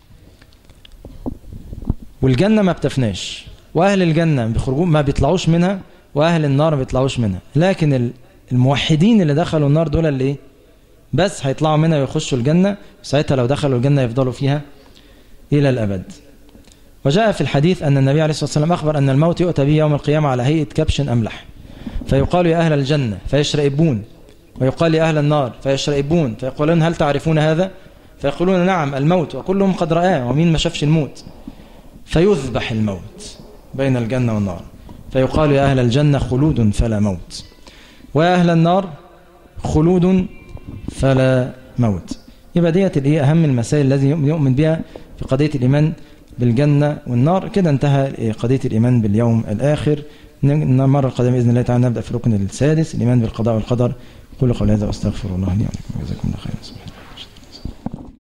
والجنة ما بتفناش وأهل الجنة بيخرجوا ما بيطلعوش منها وأهل النار ما بيطلعوش منها لكن الموحدين اللي دخلوا النار دول اللي ايه بس هيطلعوا منها ويخشوا الجنة ساعتها لو دخلوا الجنة يفضلوا فيها إلى الأبد وجاء في الحديث أن النبي عليه الصلاة والسلام أخبر أن الموت يؤتى به يوم القيامة على هيئة كبش أملح فيقال يا أهل الجنة فيشرئبون ويقال يا أهل النار فيشرئبون فيقولون هل تعرفون هذا فيقولون نعم الموت وكلهم قد رآه ومين ما شافش الموت فيذبح الموت بين الجنة والنار فيقال يا أهل الجنة خلود فلا موت ويا أهل النار خلود فلا موت يبقى ديت اللي هي أهم المسائل الذي يؤمن بها في قضية الإيمان بالجنة والنار كده انتهى قضية الإيمان باليوم الآخر المرة القادمة بإذن الله تعالى نبدأ في الركن السادس الإيمان بالقضاء والقدر قولوا قولي هذا واستغفر الله لي ولكم جزاكم الله خيرا